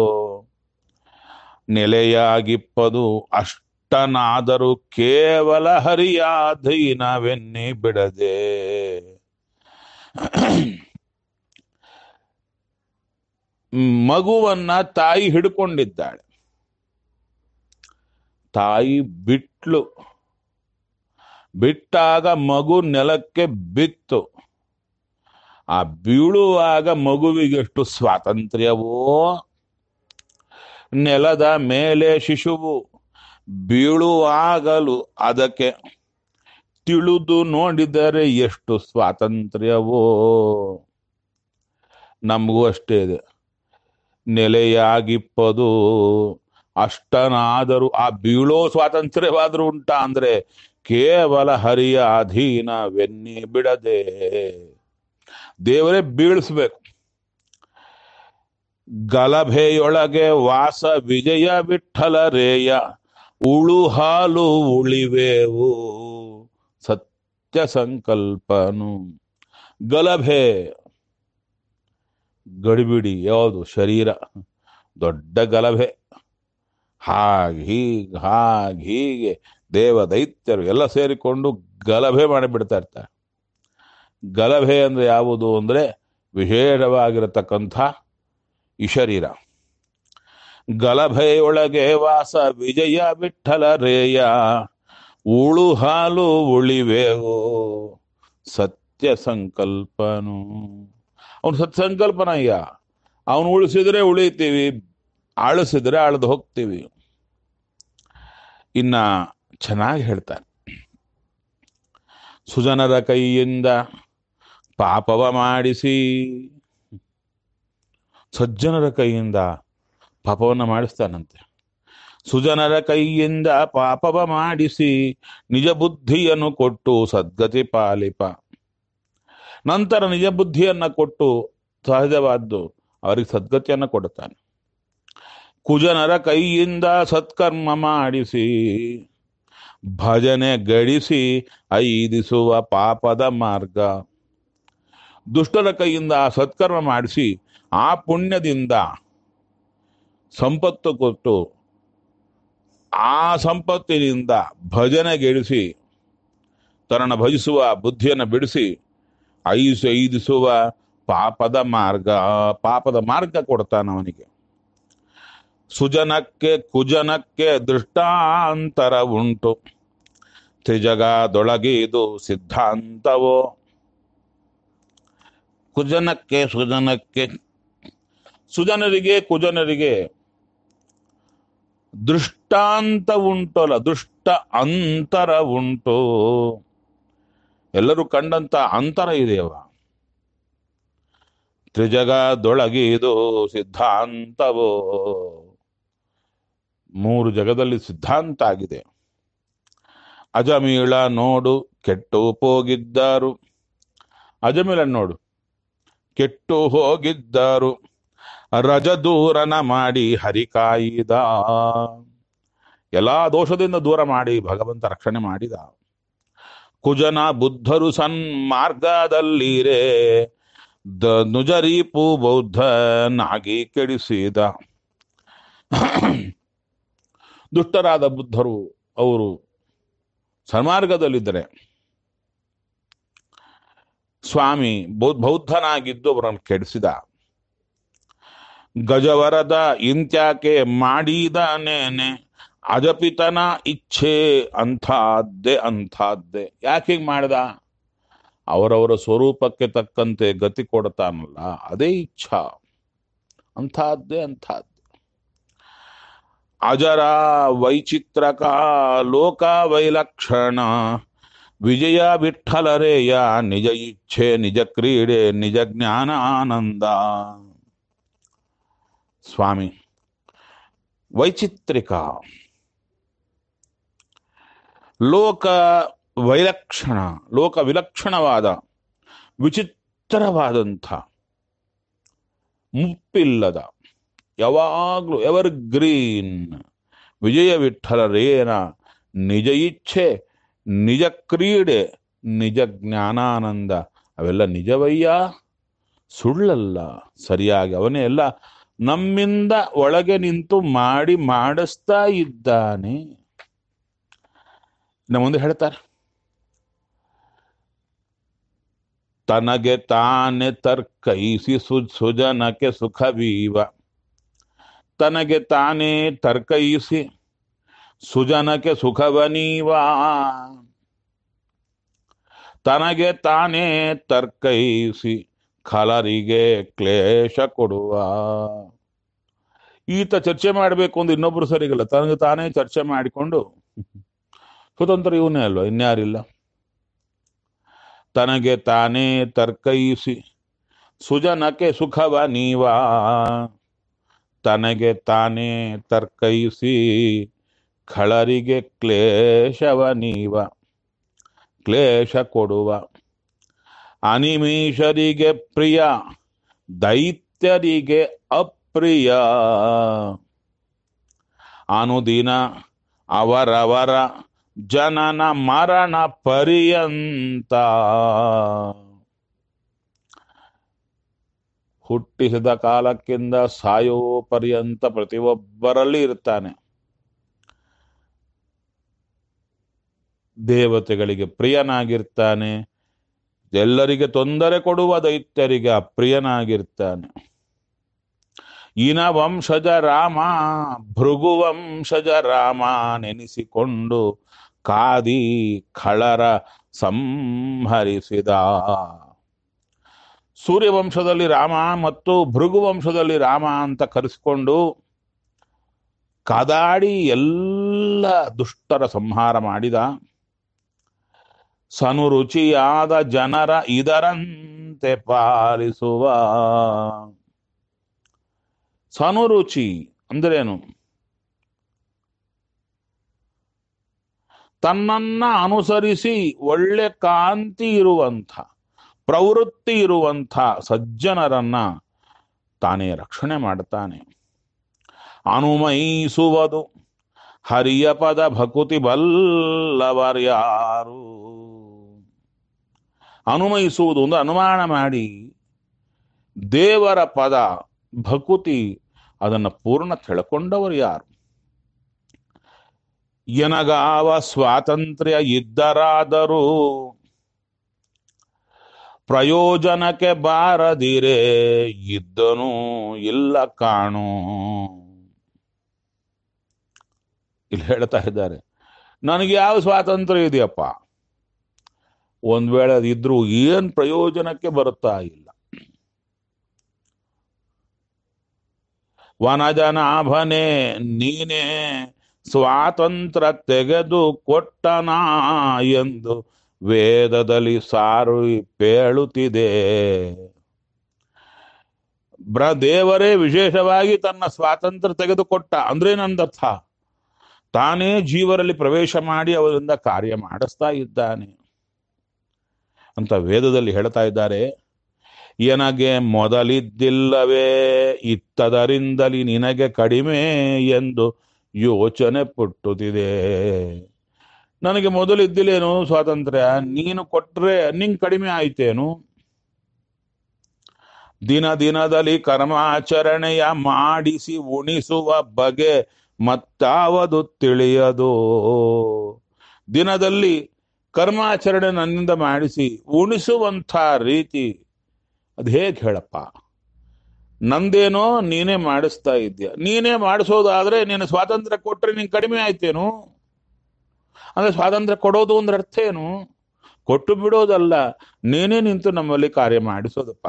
Speaker 1: ನೆಲೆಯಾಗಿಪ್ಪದು ಅಷ್ಟನಾದರೂ ಕೇವಲ ಹರಿಯಾಧೀನವೆನ್ನಿ ಬಿಡದೆ ಮಗುವನ್ನ ತಾಯಿ ಹಿಡ್ಕೊಂಡಿದ್ದಾಳೆ ತಾಯಿ ಬಿಟ್ಲು ಬಿಟ್ಟಾಗ ಮಗು ನೆಲಕ್ಕೆ ಬಿತ್ತು ಆ ಬೀಳುವಾಗ ಮಗುವಿಗೆಷ್ಟು ಸ್ವಾತಂತ್ರ್ಯವೋ ನೆಲದ ಮೇಲೆ ಶಿಶುವು ಬೀಳುವಾಗಲು ಅದಕ್ಕೆ ತಿಳಿದು ನೋಡಿದರೆ ಎಷ್ಟು ಸ್ವಾತಂತ್ರ್ಯವೋ ನಮಗೂ ಅಷ್ಟೇ ಇದೆ ನೆಲೆಯಾಗಿಪ್ಪದು ಅಷ್ಟನಾದರೂ ಆ ಬೀಳೋ ಸ್ವಾತಂತ್ರ್ಯವಾದರೂ ಉಂಟಾ ಅಂದ್ರೆ ಕೇವಲ ಹರಿಯ ಅಧೀನವೆನ್ನಿ ಬಿಡದೆ ದೇವರೇ ಬೀಳಿಸ್ಬೇಕು ಗಲಭೆಯೊಳಗೆ ವಾಸ ವಿಜಯ ವಿಠಲ ರೇಯ ಉಳು ಹಾಲು ಉಳಿವೆವು ಸತ್ಯ ಸಂಕಲ್ಪನು ಗಲಭೆ ಗಡಿಬಿಡಿ ಯಾವುದು ಶರೀರ ದೊಡ್ಡ ಗಲಭೆ ಹಾಗೆ ಹೀಗೆ ಹಾಗೆ ಹೀಗೆ ದೇವ ದೈತ್ಯರು ಎಲ್ಲ ಸೇರಿಕೊಂಡು ಗಲಭೆ ಮಾಡಿಬಿಡ್ತಾ ಇರ್ತಾರೆ ಗಲಭೆ ಅಂದ್ರೆ ಯಾವುದು ಅಂದ್ರೆ ವಿಶೇಷವಾಗಿರತಕ್ಕಂಥ ಈ ಶರೀರ ಗಲಭೆಯೊಳಗೆ ವಾಸ ವಿಜಯ ವಿಠಲ ರೇಯ ಉಳು ಹಾಲು ಉಳಿವೆವು ಸತ್ಯ ಸಂಕಲ್ಪನು ಅವನು ಸತ್ಸಂಕಲ್ಪನ ಅಯ್ಯ ಅವನು ಉಳಿಸಿದ್ರೆ ಉಳಿತೀವಿ ಆಳಿಸಿದ್ರೆ ಆಳ್ದು ಹೋಗ್ತೀವಿ ಇನ್ನ ಚೆನ್ನಾಗಿ ಹೇಳ್ತಾನೆ ಸುಜನರ ಕೈಯಿಂದ ಪಾಪವ ಮಾಡಿಸಿ ಸಜ್ಜನರ ಕೈಯಿಂದ ಪಾಪವನ್ನ ಮಾಡಿಸ್ತಾನಂತೆ ಸುಜನರ ಕೈಯಿಂದ ಪಾಪವ ಮಾಡಿಸಿ ನಿಜ ಬುದ್ಧಿಯನ್ನು ಕೊಟ್ಟು ಸದ್ಗತಿ ಪಾಲಿಪ ನಂತರ ನಿಜ ಬುದ್ಧಿಯನ್ನ ಕೊಟ್ಟು ಸಹಜವಾದ್ದು ಅವರಿಗೆ ಸದ್ಗತಿಯನ್ನ ಕೊಡುತ್ತಾನೆ ಕುಜನರ ಕೈಯಿಂದ ಸತ್ಕರ್ಮ ಮಾಡಿಸಿ ಭಜನೆ ಗಡಿಸಿ ಐದಿಸುವ ಪಾಪದ ಮಾರ್ಗ ದುಷ್ಟರ ಕೈಯಿಂದ ಆ ಸತ್ಕರ್ಮ ಮಾಡಿಸಿ ಆ ಪುಣ್ಯದಿಂದ ಸಂಪತ್ತು ಕೊಟ್ಟು ಆ ಸಂಪತ್ತಿನಿಂದ ಭಜನೆಗೆಡಿಸಿ ತನ್ನನ್ನು ಭಜಿಸುವ ಬುದ್ಧಿಯನ್ನು ಬಿಡಿಸಿ ಐಸು ಐದಿಸುವ ಪಾಪದ ಮಾರ್ಗ ಪಾಪದ ಮಾರ್ಗ ಕೊಡ್ತಾನೆ ಅವನಿಗೆ ಸುಜನಕ್ಕೆ ಕುಜನಕ್ಕೆ ದೃಷ್ಟಾಂತರ ಉಂಟು ತ್ರಿಜಗದೊಳಗೆ ಇದು ಸಿದ್ಧಾಂತವೋ ಕುಜನಕ್ಕೆ ಸುಜನಕ್ಕೆ ಸುಜನರಿಗೆ ಕುಜನರಿಗೆ ದೃಷ್ಟಾಂತ ಉಂಟಲ್ಲ ದುಷ್ಟ ಅಂತರ ಉಂಟು ಎಲ್ಲರೂ ಕಂಡಂತ ಅಂತರ ಇದೆಯವ ತ್ರಿಜಗದೊಳಗೆ ಇದು ಸಿದ್ಧಾಂತವೋ ಮೂರು ಜಗದಲ್ಲಿ ಸಿದ್ಧಾಂತ ಆಗಿದೆ ಅಜಮೀಳ ನೋಡು ಕೆಟ್ಟು ಹೋಗಿದ್ದರು ಅಜಮೀಳ ನೋಡು ಕೆಟ್ಟು ಹೋಗಿದ್ದರು ರಜದೂರನ ಮಾಡಿ ಹರಿಕಾಯಿದ ಎಲ್ಲಾ ದೋಷದಿಂದ ದೂರ ಮಾಡಿ ಭಗವಂತ ರಕ್ಷಣೆ ಮಾಡಿದ ಕುಜನ ಬುದ್ಧರು ಸನ್ಮಾರ್ಗದಲ್ಲಿರೇ ದ ನುಜರೀಪು ಬೌದ್ಧನಾಗಿ ಕೆಡಿಸಿದ ದುಷ್ಟರಾದ ಬುದ್ಧರು ಅವರು ಸನ್ಮಾರ್ಗದಲ್ಲಿದ್ದರೆ ಸ್ವಾಮಿ ಬೌ- ಬೌದ್ಧನಾಗಿದ್ದು ಅವರನ್ನು ಕೆಡಿಸಿದ ಗಜವರದ ಇಂತ್ಯಾಕೆ ಮಾಡಿದನೇನೆ ಅಜಪಿತನ ಇಚ್ಛೆ ಅಂಥದ್ದೇ ಅಂಥದ್ದೇ ಯಾಕೆ ಹೀಗೆ ಮಾಡ್ದ ಅವರವರ ಸ್ವರೂಪಕ್ಕೆ ತಕ್ಕಂತೆ ಗತಿ ಕೊಡ್ತಾನಲ್ಲ ಅದೇ ಇಚ್ಛಾ ಅಂಥದ್ದೇ ಅಂಥದ್ದೇ ಅಜರ ವೈಚಿತ್ರಕ ಲೋಕ ವೈಲಕ್ಷಣ ವಿಜಯ ವಿಠಲರೇಯ ನಿಜ ಇಚ್ಛೆ ನಿಜ ಕ್ರೀಡೆ ನಿಜ ಜ್ಞಾನ ಆನಂದ ಸ್ವಾಮಿ ವೈಚಿತ್ರಿಕ ಲೋಕ ವೈಲಕ್ಷಣ ಲೋಕ ವಿಲಕ್ಷಣವಾದ ವಿಚಿತ್ರವಾದಂಥ ಮುಪ್ಪಿಲ್ಲದ ಯಾವಾಗಲೂ ಎವರ್ ಗ್ರೀನ್ ವಿಜಯ ವಿಠಲರೇನ ನಿಜ ಇಚ್ಛೆ ನಿಜ ಕ್ರೀಡೆ ನಿಜ ಜ್ಞಾನಾನಂದ ಅವೆಲ್ಲ ನಿಜವಯ್ಯ ಸುಳ್ಳಲ್ಲ ಸರಿಯಾಗಿ ಅವನೇ ಎಲ್ಲ ನಮ್ಮಿಂದ ಒಳಗೆ ನಿಂತು ಮಾಡಿ ಮಾಡಿಸ್ತಾ ಇದ್ದಾನೆ ಇನ್ನು ಮುಂದೆ ಹೇಳ್ತಾರೆ ತನಗೆ ತಾನೆ ತರ್ಕೈಸಿ ಸು ಸುಜನಕ್ಕೆ ಸುಖವೀವ ತನಗೆ ತಾನೇ ತರ್ಕೈಸಿ ಸುಜನಕ್ಕೆ ಸುಖವನೀವ ತನಗೆ ತಾನೇ ತರ್ಕೈಸಿ ಖಲರಿಗೆ ಕ್ಲೇಶ ಕೊಡುವ ಈತ ಚರ್ಚೆ ಮಾಡಬೇಕು ಅಂತ ಇನ್ನೊಬ್ರು ಸರಿಗಲ್ಲ ತನಗೆ ತಾನೇ ಚರ್ಚೆ ಮಾಡಿಕೊಂಡು ಸ್ವತಂತ್ರ ಇವನೇ ಅಲ್ವಾ ಇನ್ಯಾರಿಲ್ಲ ತನಗೆ ತಾನೇ ತರ್ಕೈಸಿ ಸುಜನಕ್ಕೆ ಸುಖವ ನೀವ ತನಗೆ ತಾನೇ ತರ್ಕೈಸಿ ಖಳರಿಗೆ ಕ್ಲೇಶವ ನೀವ ಕ್ಲೇಶ ಕೊಡುವ ಅನಿಮೀಷರಿಗೆ ಪ್ರಿಯ ದೈತ್ಯರಿಗೆ ಅಪ್ರಿಯ ಅನುದಿನ ಅವರವರ ಜನನ ಮರಣ ಪರ್ಯಂತ ಹುಟ್ಟಿಸಿದ ಕಾಲಕ್ಕಿಂತ ಸಾಯೋ ಪರ್ಯಂತ ಪ್ರತಿಯೊಬ್ಬರಲ್ಲಿ ಇರ್ತಾನೆ ದೇವತೆಗಳಿಗೆ ಪ್ರಿಯನಾಗಿರ್ತಾನೆ ಎಲ್ಲರಿಗೆ ತೊಂದರೆ ಕೊಡುವ ದೈತ್ಯರಿಗೆ ಅಪ್ರಿಯನಾಗಿರ್ತಾನೆ ಇನ ವಂಶಜ ರಾಮ ಭೃಗು ವಂಶಜ ರಾಮ ನೆನೆಸಿಕೊಂಡು ಕಾದಿ ಖಳರ ಸಂಹರಿಸಿದ ಸೂರ್ಯವಂಶದಲ್ಲಿ ರಾಮ ಮತ್ತು ಭೃಗು ವಂಶದಲ್ಲಿ ರಾಮ ಅಂತ ಕರೆಸಿಕೊಂಡು ಕಾದಾಡಿ ಎಲ್ಲ ದುಷ್ಟರ ಸಂಹಾರ ಮಾಡಿದ ಸನುರುಚಿಯಾದ ಜನರ ಇದರಂತೆ ಪಾಲಿಸುವ ಸನುರುಚಿ ಅಂದ್ರೇನು ತನ್ನನ್ನ ಅನುಸರಿಸಿ ಒಳ್ಳೆ ಕಾಂತಿ ಇರುವಂಥ ಪ್ರವೃತ್ತಿ ಇರುವಂಥ ಸಜ್ಜನರನ್ನ ತಾನೇ ರಕ್ಷಣೆ ಮಾಡ್ತಾನೆ ಅನುಮಯಿಸುವುದು ಹರಿಯ ಪದ ಭಕುತಿ ಬಲ್ಲವರ್ಯಾರು ಅನುಮಯಿಸುವುದು ಒಂದು ಅನುಮಾನ ಮಾಡಿ ದೇವರ ಪದ ಭಕುತಿ ಅದನ್ನು ಪೂರ್ಣ ತಿಳ್ಕೊಂಡವರು ಯಾರು ಎನಗಾವ ಸ್ವಾತಂತ್ರ್ಯ ಇದ್ದರಾದರೂ ಪ್ರಯೋಜನಕ್ಕೆ ಬಾರದಿರೆ ಇದ್ದನು ಇಲ್ಲ ಕಾಣು ಇಲ್ಲಿ ಹೇಳ್ತಾ ಇದ್ದಾರೆ ನನಗೆ ಯಾವ ಸ್ವಾತಂತ್ರ್ಯ ಇದೆಯಪ್ಪ ಒಂದ್ ವೇಳೆ ಅದಿದ್ರು ಏನ್ ಪ್ರಯೋಜನಕ್ಕೆ ಬರುತ್ತಾ ಇಲ್ಲ ವನಜನಾಭನೆ ನೀನೇ ಸ್ವಾತಂತ್ರ್ಯ ತೆಗೆದು ಕೊಟ್ಟನ ಎಂದು ವೇದದಲ್ಲಿ ಸಾರು ಪೇಳುತ್ತಿದೆ ಬ್ರ ದೇವರೇ ವಿಶೇಷವಾಗಿ ತನ್ನ ಸ್ವಾತಂತ್ರ್ಯ ತೆಗೆದುಕೊಟ್ಟ ಅಂದ್ರೆ ನಂದರ್ಥ ತಾನೇ ಜೀವರಲ್ಲಿ ಪ್ರವೇಶ ಮಾಡಿ ಅವರಿಂದ ಕಾರ್ಯ ಮಾಡಿಸ್ತಾ ಇದ್ದಾನೆ ಅಂತ ವೇದದಲ್ಲಿ ಹೇಳ್ತಾ ಇದ್ದಾರೆ ಎನಗೆ ಮೊದಲಿದ್ದಿಲ್ಲವೇ ಇತ್ತದರಿಂದಲಿ ನಿನಗೆ ಕಡಿಮೆ ಎಂದು ಯೋಚನೆ ಪುಟ್ಟುತ್ತಿದೆ ನನಗೆ ಮೊದಲಿದ್ದಿಲ್ಲೇನು ಸ್ವಾತಂತ್ರ್ಯ ನೀನು ಕೊಟ್ರೆ ನಿಂಗೆ ಕಡಿಮೆ ಆಯ್ತೇನು ದಿನ ದಿನದಲ್ಲಿ ಕರ್ಮಾಚರಣೆಯ ಮಾಡಿಸಿ ಉಣಿಸುವ ಬಗೆ ಮತ್ತಾವದು ತಿಳಿಯದು ದಿನದಲ್ಲಿ ಕರ್ಮಾಚರಣೆ ನನ್ನಿಂದ ಮಾಡಿಸಿ ಉಣಿಸುವಂಥ ರೀತಿ ಅದು ಹೇಗೆ ಹೇಳಪ್ಪ ನಂದೇನೋ ನೀನೇ ಮಾಡಿಸ್ತಾ ಇದ್ಯಾ ನೀನೇ ಮಾಡಿಸೋದಾದ್ರೆ ನೀನು ಸ್ವಾತಂತ್ರ್ಯ ಕೊಟ್ರೆ ನಿಂಗೆ ಕಡಿಮೆ ಆಯ್ತೇನು ಅಂದ್ರೆ ಸ್ವಾತಂತ್ರ್ಯ ಕೊಡೋದು ಅಂದ್ರೆ ಅರ್ಥ ಏನು ಕೊಟ್ಟು ಬಿಡೋದಲ್ಲ ನೀನೇ ನಿಂತು ನಮ್ಮಲ್ಲಿ ಕಾರ್ಯ ಮಾಡಿಸೋದಪ್ಪ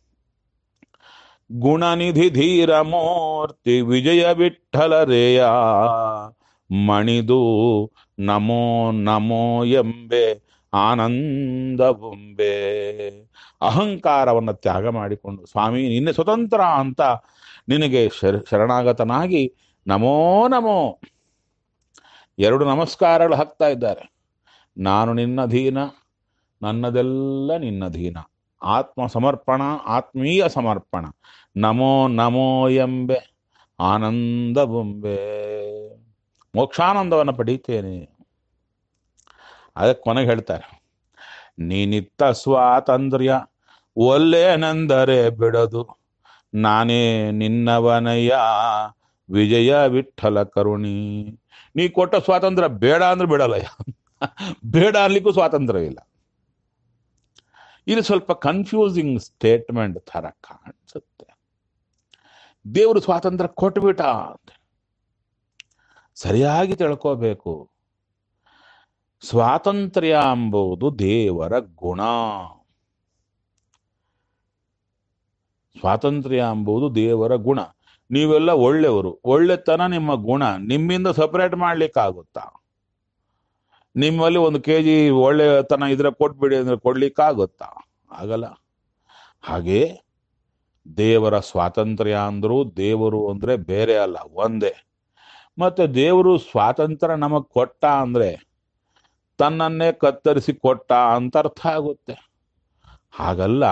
Speaker 1: ಗುಣನಿಧಿ ಧೀರ ಮೂರ್ತಿ ವಿಜಯ ವಿಠಲ ರೇಯ ಮಣಿದು ನಮೋ ನಮೋ ಎಂಬೆ ಆನಂದ ಬೊಂಬೆ ಅಹಂಕಾರವನ್ನು ತ್ಯಾಗ ಮಾಡಿಕೊಂಡು ಸ್ವಾಮಿ ನಿನ್ನೆ ಸ್ವತಂತ್ರ ಅಂತ ನಿನಗೆ ಶರ ಶರಣಾಗತನಾಗಿ ನಮೋ ನಮೋ ಎರಡು ನಮಸ್ಕಾರಗಳು ಹಾಕ್ತಾ ಇದ್ದಾರೆ ನಾನು ನಿನ್ನಧೀನ ನನ್ನದೆಲ್ಲ ನಿನ್ನಧೀನ ಆತ್ಮ ಸಮರ್ಪಣ ಆತ್ಮೀಯ ಸಮರ್ಪಣ ನಮೋ ನಮೋ ಎಂಬೆ ಆನಂದ ಬೊಂಬೆ ಮೋಕ್ಷಾನಂದವನ್ನು ಪಡೀತೇನೆ ಅದಕ್ಕೆ ಕೊನೆಗೆ ಹೇಳ್ತಾರೆ ನೀನಿತ್ತ ಸ್ವಾತಂತ್ರ್ಯ ಒಲ್ಲೇನೆಂದರೆ ಬಿಡದು ನಾನೇ ನಿನ್ನವನಯ್ಯ ವಿಜಯ ವಿಠಲ ಕರುಣಿ ನೀ ಕೊಟ್ಟ ಸ್ವಾತಂತ್ರ್ಯ ಬೇಡ ಅಂದ್ರೆ ಬಿಡಲ್ಲಯ್ಯ ಬೇಡ ಅನ್ಲಿಕ್ಕೂ ಸ್ವಾತಂತ್ರ್ಯವಿಲ್ಲ ಇದು ಸ್ವಲ್ಪ ಕನ್ಫ್ಯೂಸಿಂಗ್ ಸ್ಟೇಟ್ಮೆಂಟ್ ಥರ ಕಾಣಿಸುತ್ತೆ ದೇವರು ಸ್ವಾತಂತ್ರ್ಯ ಕೊಟ್ಬಿಟ್ಟ ಅಂತ ಸರಿಯಾಗಿ ತಿಳ್ಕೋಬೇಕು ಸ್ವಾತಂತ್ರ್ಯ ಎಂಬುದು ದೇವರ ಗುಣ ಸ್ವಾತಂತ್ರ್ಯ ಎಂಬುದು ದೇವರ ಗುಣ ನೀವೆಲ್ಲ ಒಳ್ಳೆಯವರು ಒಳ್ಳೆತನ ನಿಮ್ಮ ಗುಣ ನಿಮ್ಮಿಂದ ಸಪರೇಟ್ ಮಾಡ್ಲಿಕ್ಕಾಗುತ್ತಾ ನಿಮ್ಮಲ್ಲಿ ಒಂದು ಕೆ ಜಿ ಒಳ್ಳೆತನ ಇದ್ರೆ ಕೊಟ್ಬಿಡಿ ಅಂದ್ರೆ ಕೊಡ್ಲಿಕ್ಕಾಗುತ್ತಾ ಆಗಲ್ಲ ಹಾಗೆ ದೇವರ ಸ್ವಾತಂತ್ರ್ಯ ಅಂದ್ರು ದೇವರು ಅಂದ್ರೆ ಬೇರೆ ಅಲ್ಲ ಒಂದೇ ಮತ್ತೆ ದೇವರು ಸ್ವಾತಂತ್ರ್ಯ ನಮಗ್ ಕೊಟ್ಟ ಅಂದ್ರೆ ತನ್ನನ್ನೇ ಕತ್ತರಿಸಿ ಕೊಟ್ಟ ಅಂತ ಅರ್ಥ ಆಗುತ್ತೆ ಹಾಗಲ್ಲ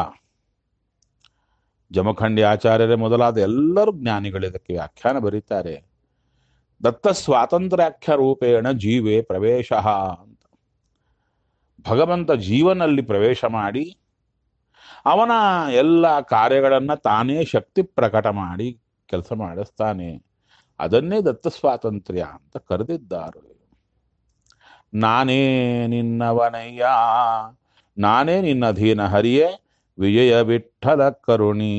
Speaker 1: ಜಮಖಂಡಿ ಆಚಾರ್ಯರೇ ಮೊದಲಾದ ಎಲ್ಲರೂ ಜ್ಞಾನಿಗಳು ಇದಕ್ಕೆ ವ್ಯಾಖ್ಯಾನ ಬರೀತಾರೆ ದತ್ತ ಸ್ವಾತಂತ್ರ್ಯಾಖ್ಯ ರೂಪೇಣ ಜೀವೇ ಪ್ರವೇಶ ಅಂತ ಭಗವಂತ ಜೀವನಲ್ಲಿ ಪ್ರವೇಶ ಮಾಡಿ ಅವನ ಎಲ್ಲ ಕಾರ್ಯಗಳನ್ನ ತಾನೇ ಶಕ್ತಿ ಪ್ರಕಟ ಮಾಡಿ ಕೆಲಸ ಮಾಡಿಸ್ತಾನೆ ಅದನ್ನೇ ದತ್ತ ಸ್ವಾತಂತ್ರ್ಯ ಅಂತ ಕರೆದಿದ್ದಾರೆ ನಾನೇ ನಿನ್ನವನಯ್ಯ ನಾನೇ ನಿನ್ನ ಅಧೀನ ಹರಿಯೇ ವಿಜಯ ವಿಠಲ ಕರುಣಿ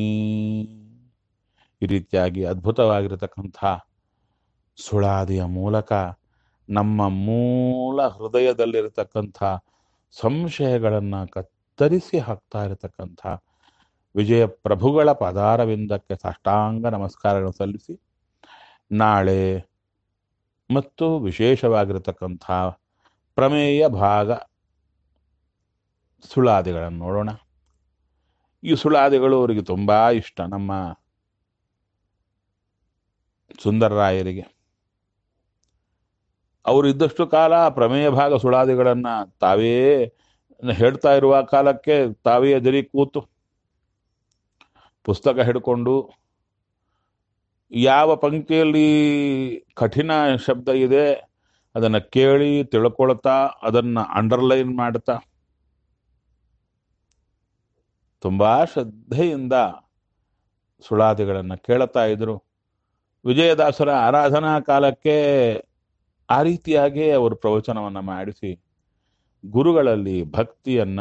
Speaker 1: ಈ ರೀತಿಯಾಗಿ ಅದ್ಭುತವಾಗಿರತಕ್ಕಂಥ ಸುಳಾದಿಯ ಮೂಲಕ ನಮ್ಮ ಮೂಲ ಹೃದಯದಲ್ಲಿರತಕ್ಕಂಥ ಸಂಶಯಗಳನ್ನು ಕತ್ತರಿಸಿ ಹಾಕ್ತಾ ಇರತಕ್ಕಂಥ ವಿಜಯ ಪ್ರಭುಗಳ ಪದಾರವಿಂದಕ್ಕೆ ಸಾಷ್ಟಾಂಗ ನಮಸ್ಕಾರಗಳನ್ನು ಸಲ್ಲಿಸಿ ನಾಳೆ ಮತ್ತು ವಿಶೇಷವಾಗಿರತಕ್ಕಂಥ ಪ್ರಮೇಯ ಭಾಗ ಸುಳಾದಿಗಳನ್ನು ನೋಡೋಣ ಈ ಸುಳಾದಿಗಳು ಅವರಿಗೆ ತುಂಬಾ ಇಷ್ಟ ನಮ್ಮ ಸುಂದರರಾಯರಿಗೆ ಅವರು ಇದ್ದಷ್ಟು ಕಾಲ ಪ್ರಮೇಯ ಭಾಗ ಸುಳಾದಿಗಳನ್ನ ತಾವೇ ಹೇಳ್ತಾ ಇರುವ ಕಾಲಕ್ಕೆ ತಾವೇ ಎದುರಿ ಕೂತು ಪುಸ್ತಕ ಹಿಡ್ಕೊಂಡು ಯಾವ ಪಂಕ್ತಿಯಲ್ಲಿ ಕಠಿಣ ಶಬ್ದ ಇದೆ ಅದನ್ನ ಕೇಳಿ ತಿಳ್ಕೊಳ್ತಾ ಅದನ್ನ ಅಂಡರ್ಲೈನ್ ಮಾಡ್ತಾ ತುಂಬಾ ಶ್ರದ್ಧೆಯಿಂದ ಸುಳಾದಿಗಳನ್ನು ಕೇಳುತ್ತಾ ಇದ್ರು ವಿಜಯದಾಸರ ಆರಾಧನಾ ಕಾಲಕ್ಕೆ ಆ ರೀತಿಯಾಗಿ ಅವರು ಪ್ರವಚನವನ್ನ ಮಾಡಿಸಿ ಗುರುಗಳಲ್ಲಿ ಭಕ್ತಿಯನ್ನ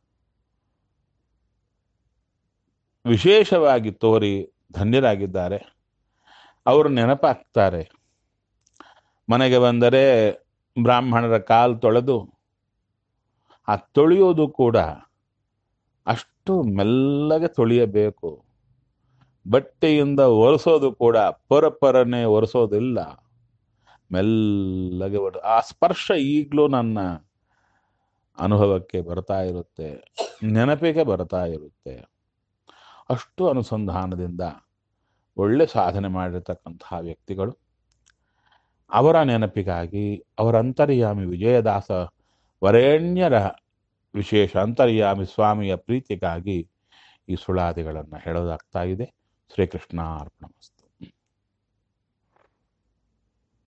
Speaker 1: ವಿಶೇಷವಾಗಿ ತೋರಿ ಧನ್ಯರಾಗಿದ್ದಾರೆ ಅವರು ನೆನಪಾಗ್ತಾರೆ ಮನೆಗೆ ಬಂದರೆ ಬ್ರಾಹ್ಮಣರ ಕಾಲು ತೊಳೆದು ಆ ತೊಳೆಯೋದು ಕೂಡ ಅಷ್ಟು ಮೆಲ್ಲಗೆ ತೊಳೆಯಬೇಕು ಬಟ್ಟೆಯಿಂದ ಒರೆಸೋದು ಕೂಡ ಪರಪರನೆ ಒರೆಸೋದಿಲ್ಲ ಮೆಲ್ಲಗೆ ಒರ ಆ ಸ್ಪರ್ಶ ಈಗಲೂ ನನ್ನ ಅನುಭವಕ್ಕೆ ಬರ್ತಾ ಇರುತ್ತೆ ನೆನಪಿಗೆ ಬರ್ತಾ ಇರುತ್ತೆ ಅಷ್ಟು ಅನುಸಂಧಾನದಿಂದ ಒಳ್ಳೆ ಸಾಧನೆ ಮಾಡಿರ್ತಕ್ಕಂತಹ ವ್ಯಕ್ತಿಗಳು ಅವರ ನೆನಪಿಗಾಗಿ ಅವರ ಅಂತರ್ಯಾಮಿ ವಿಜಯದಾಸ ವರೇಣ್ಯರ ವಿಶೇಷ ಅಂತರ್ಯಾಮಿ ಸ್ವಾಮಿಯ ಪ್ರೀತಿಗಾಗಿ ಈ ಸುಳಾದಿಗಳನ್ನು ಹೇಳೋದಾಗ್ತಾ ಇದೆ ಶ್ರೀಕೃಷ್ಣ ಅರ್ಪಣಮಸ್ತು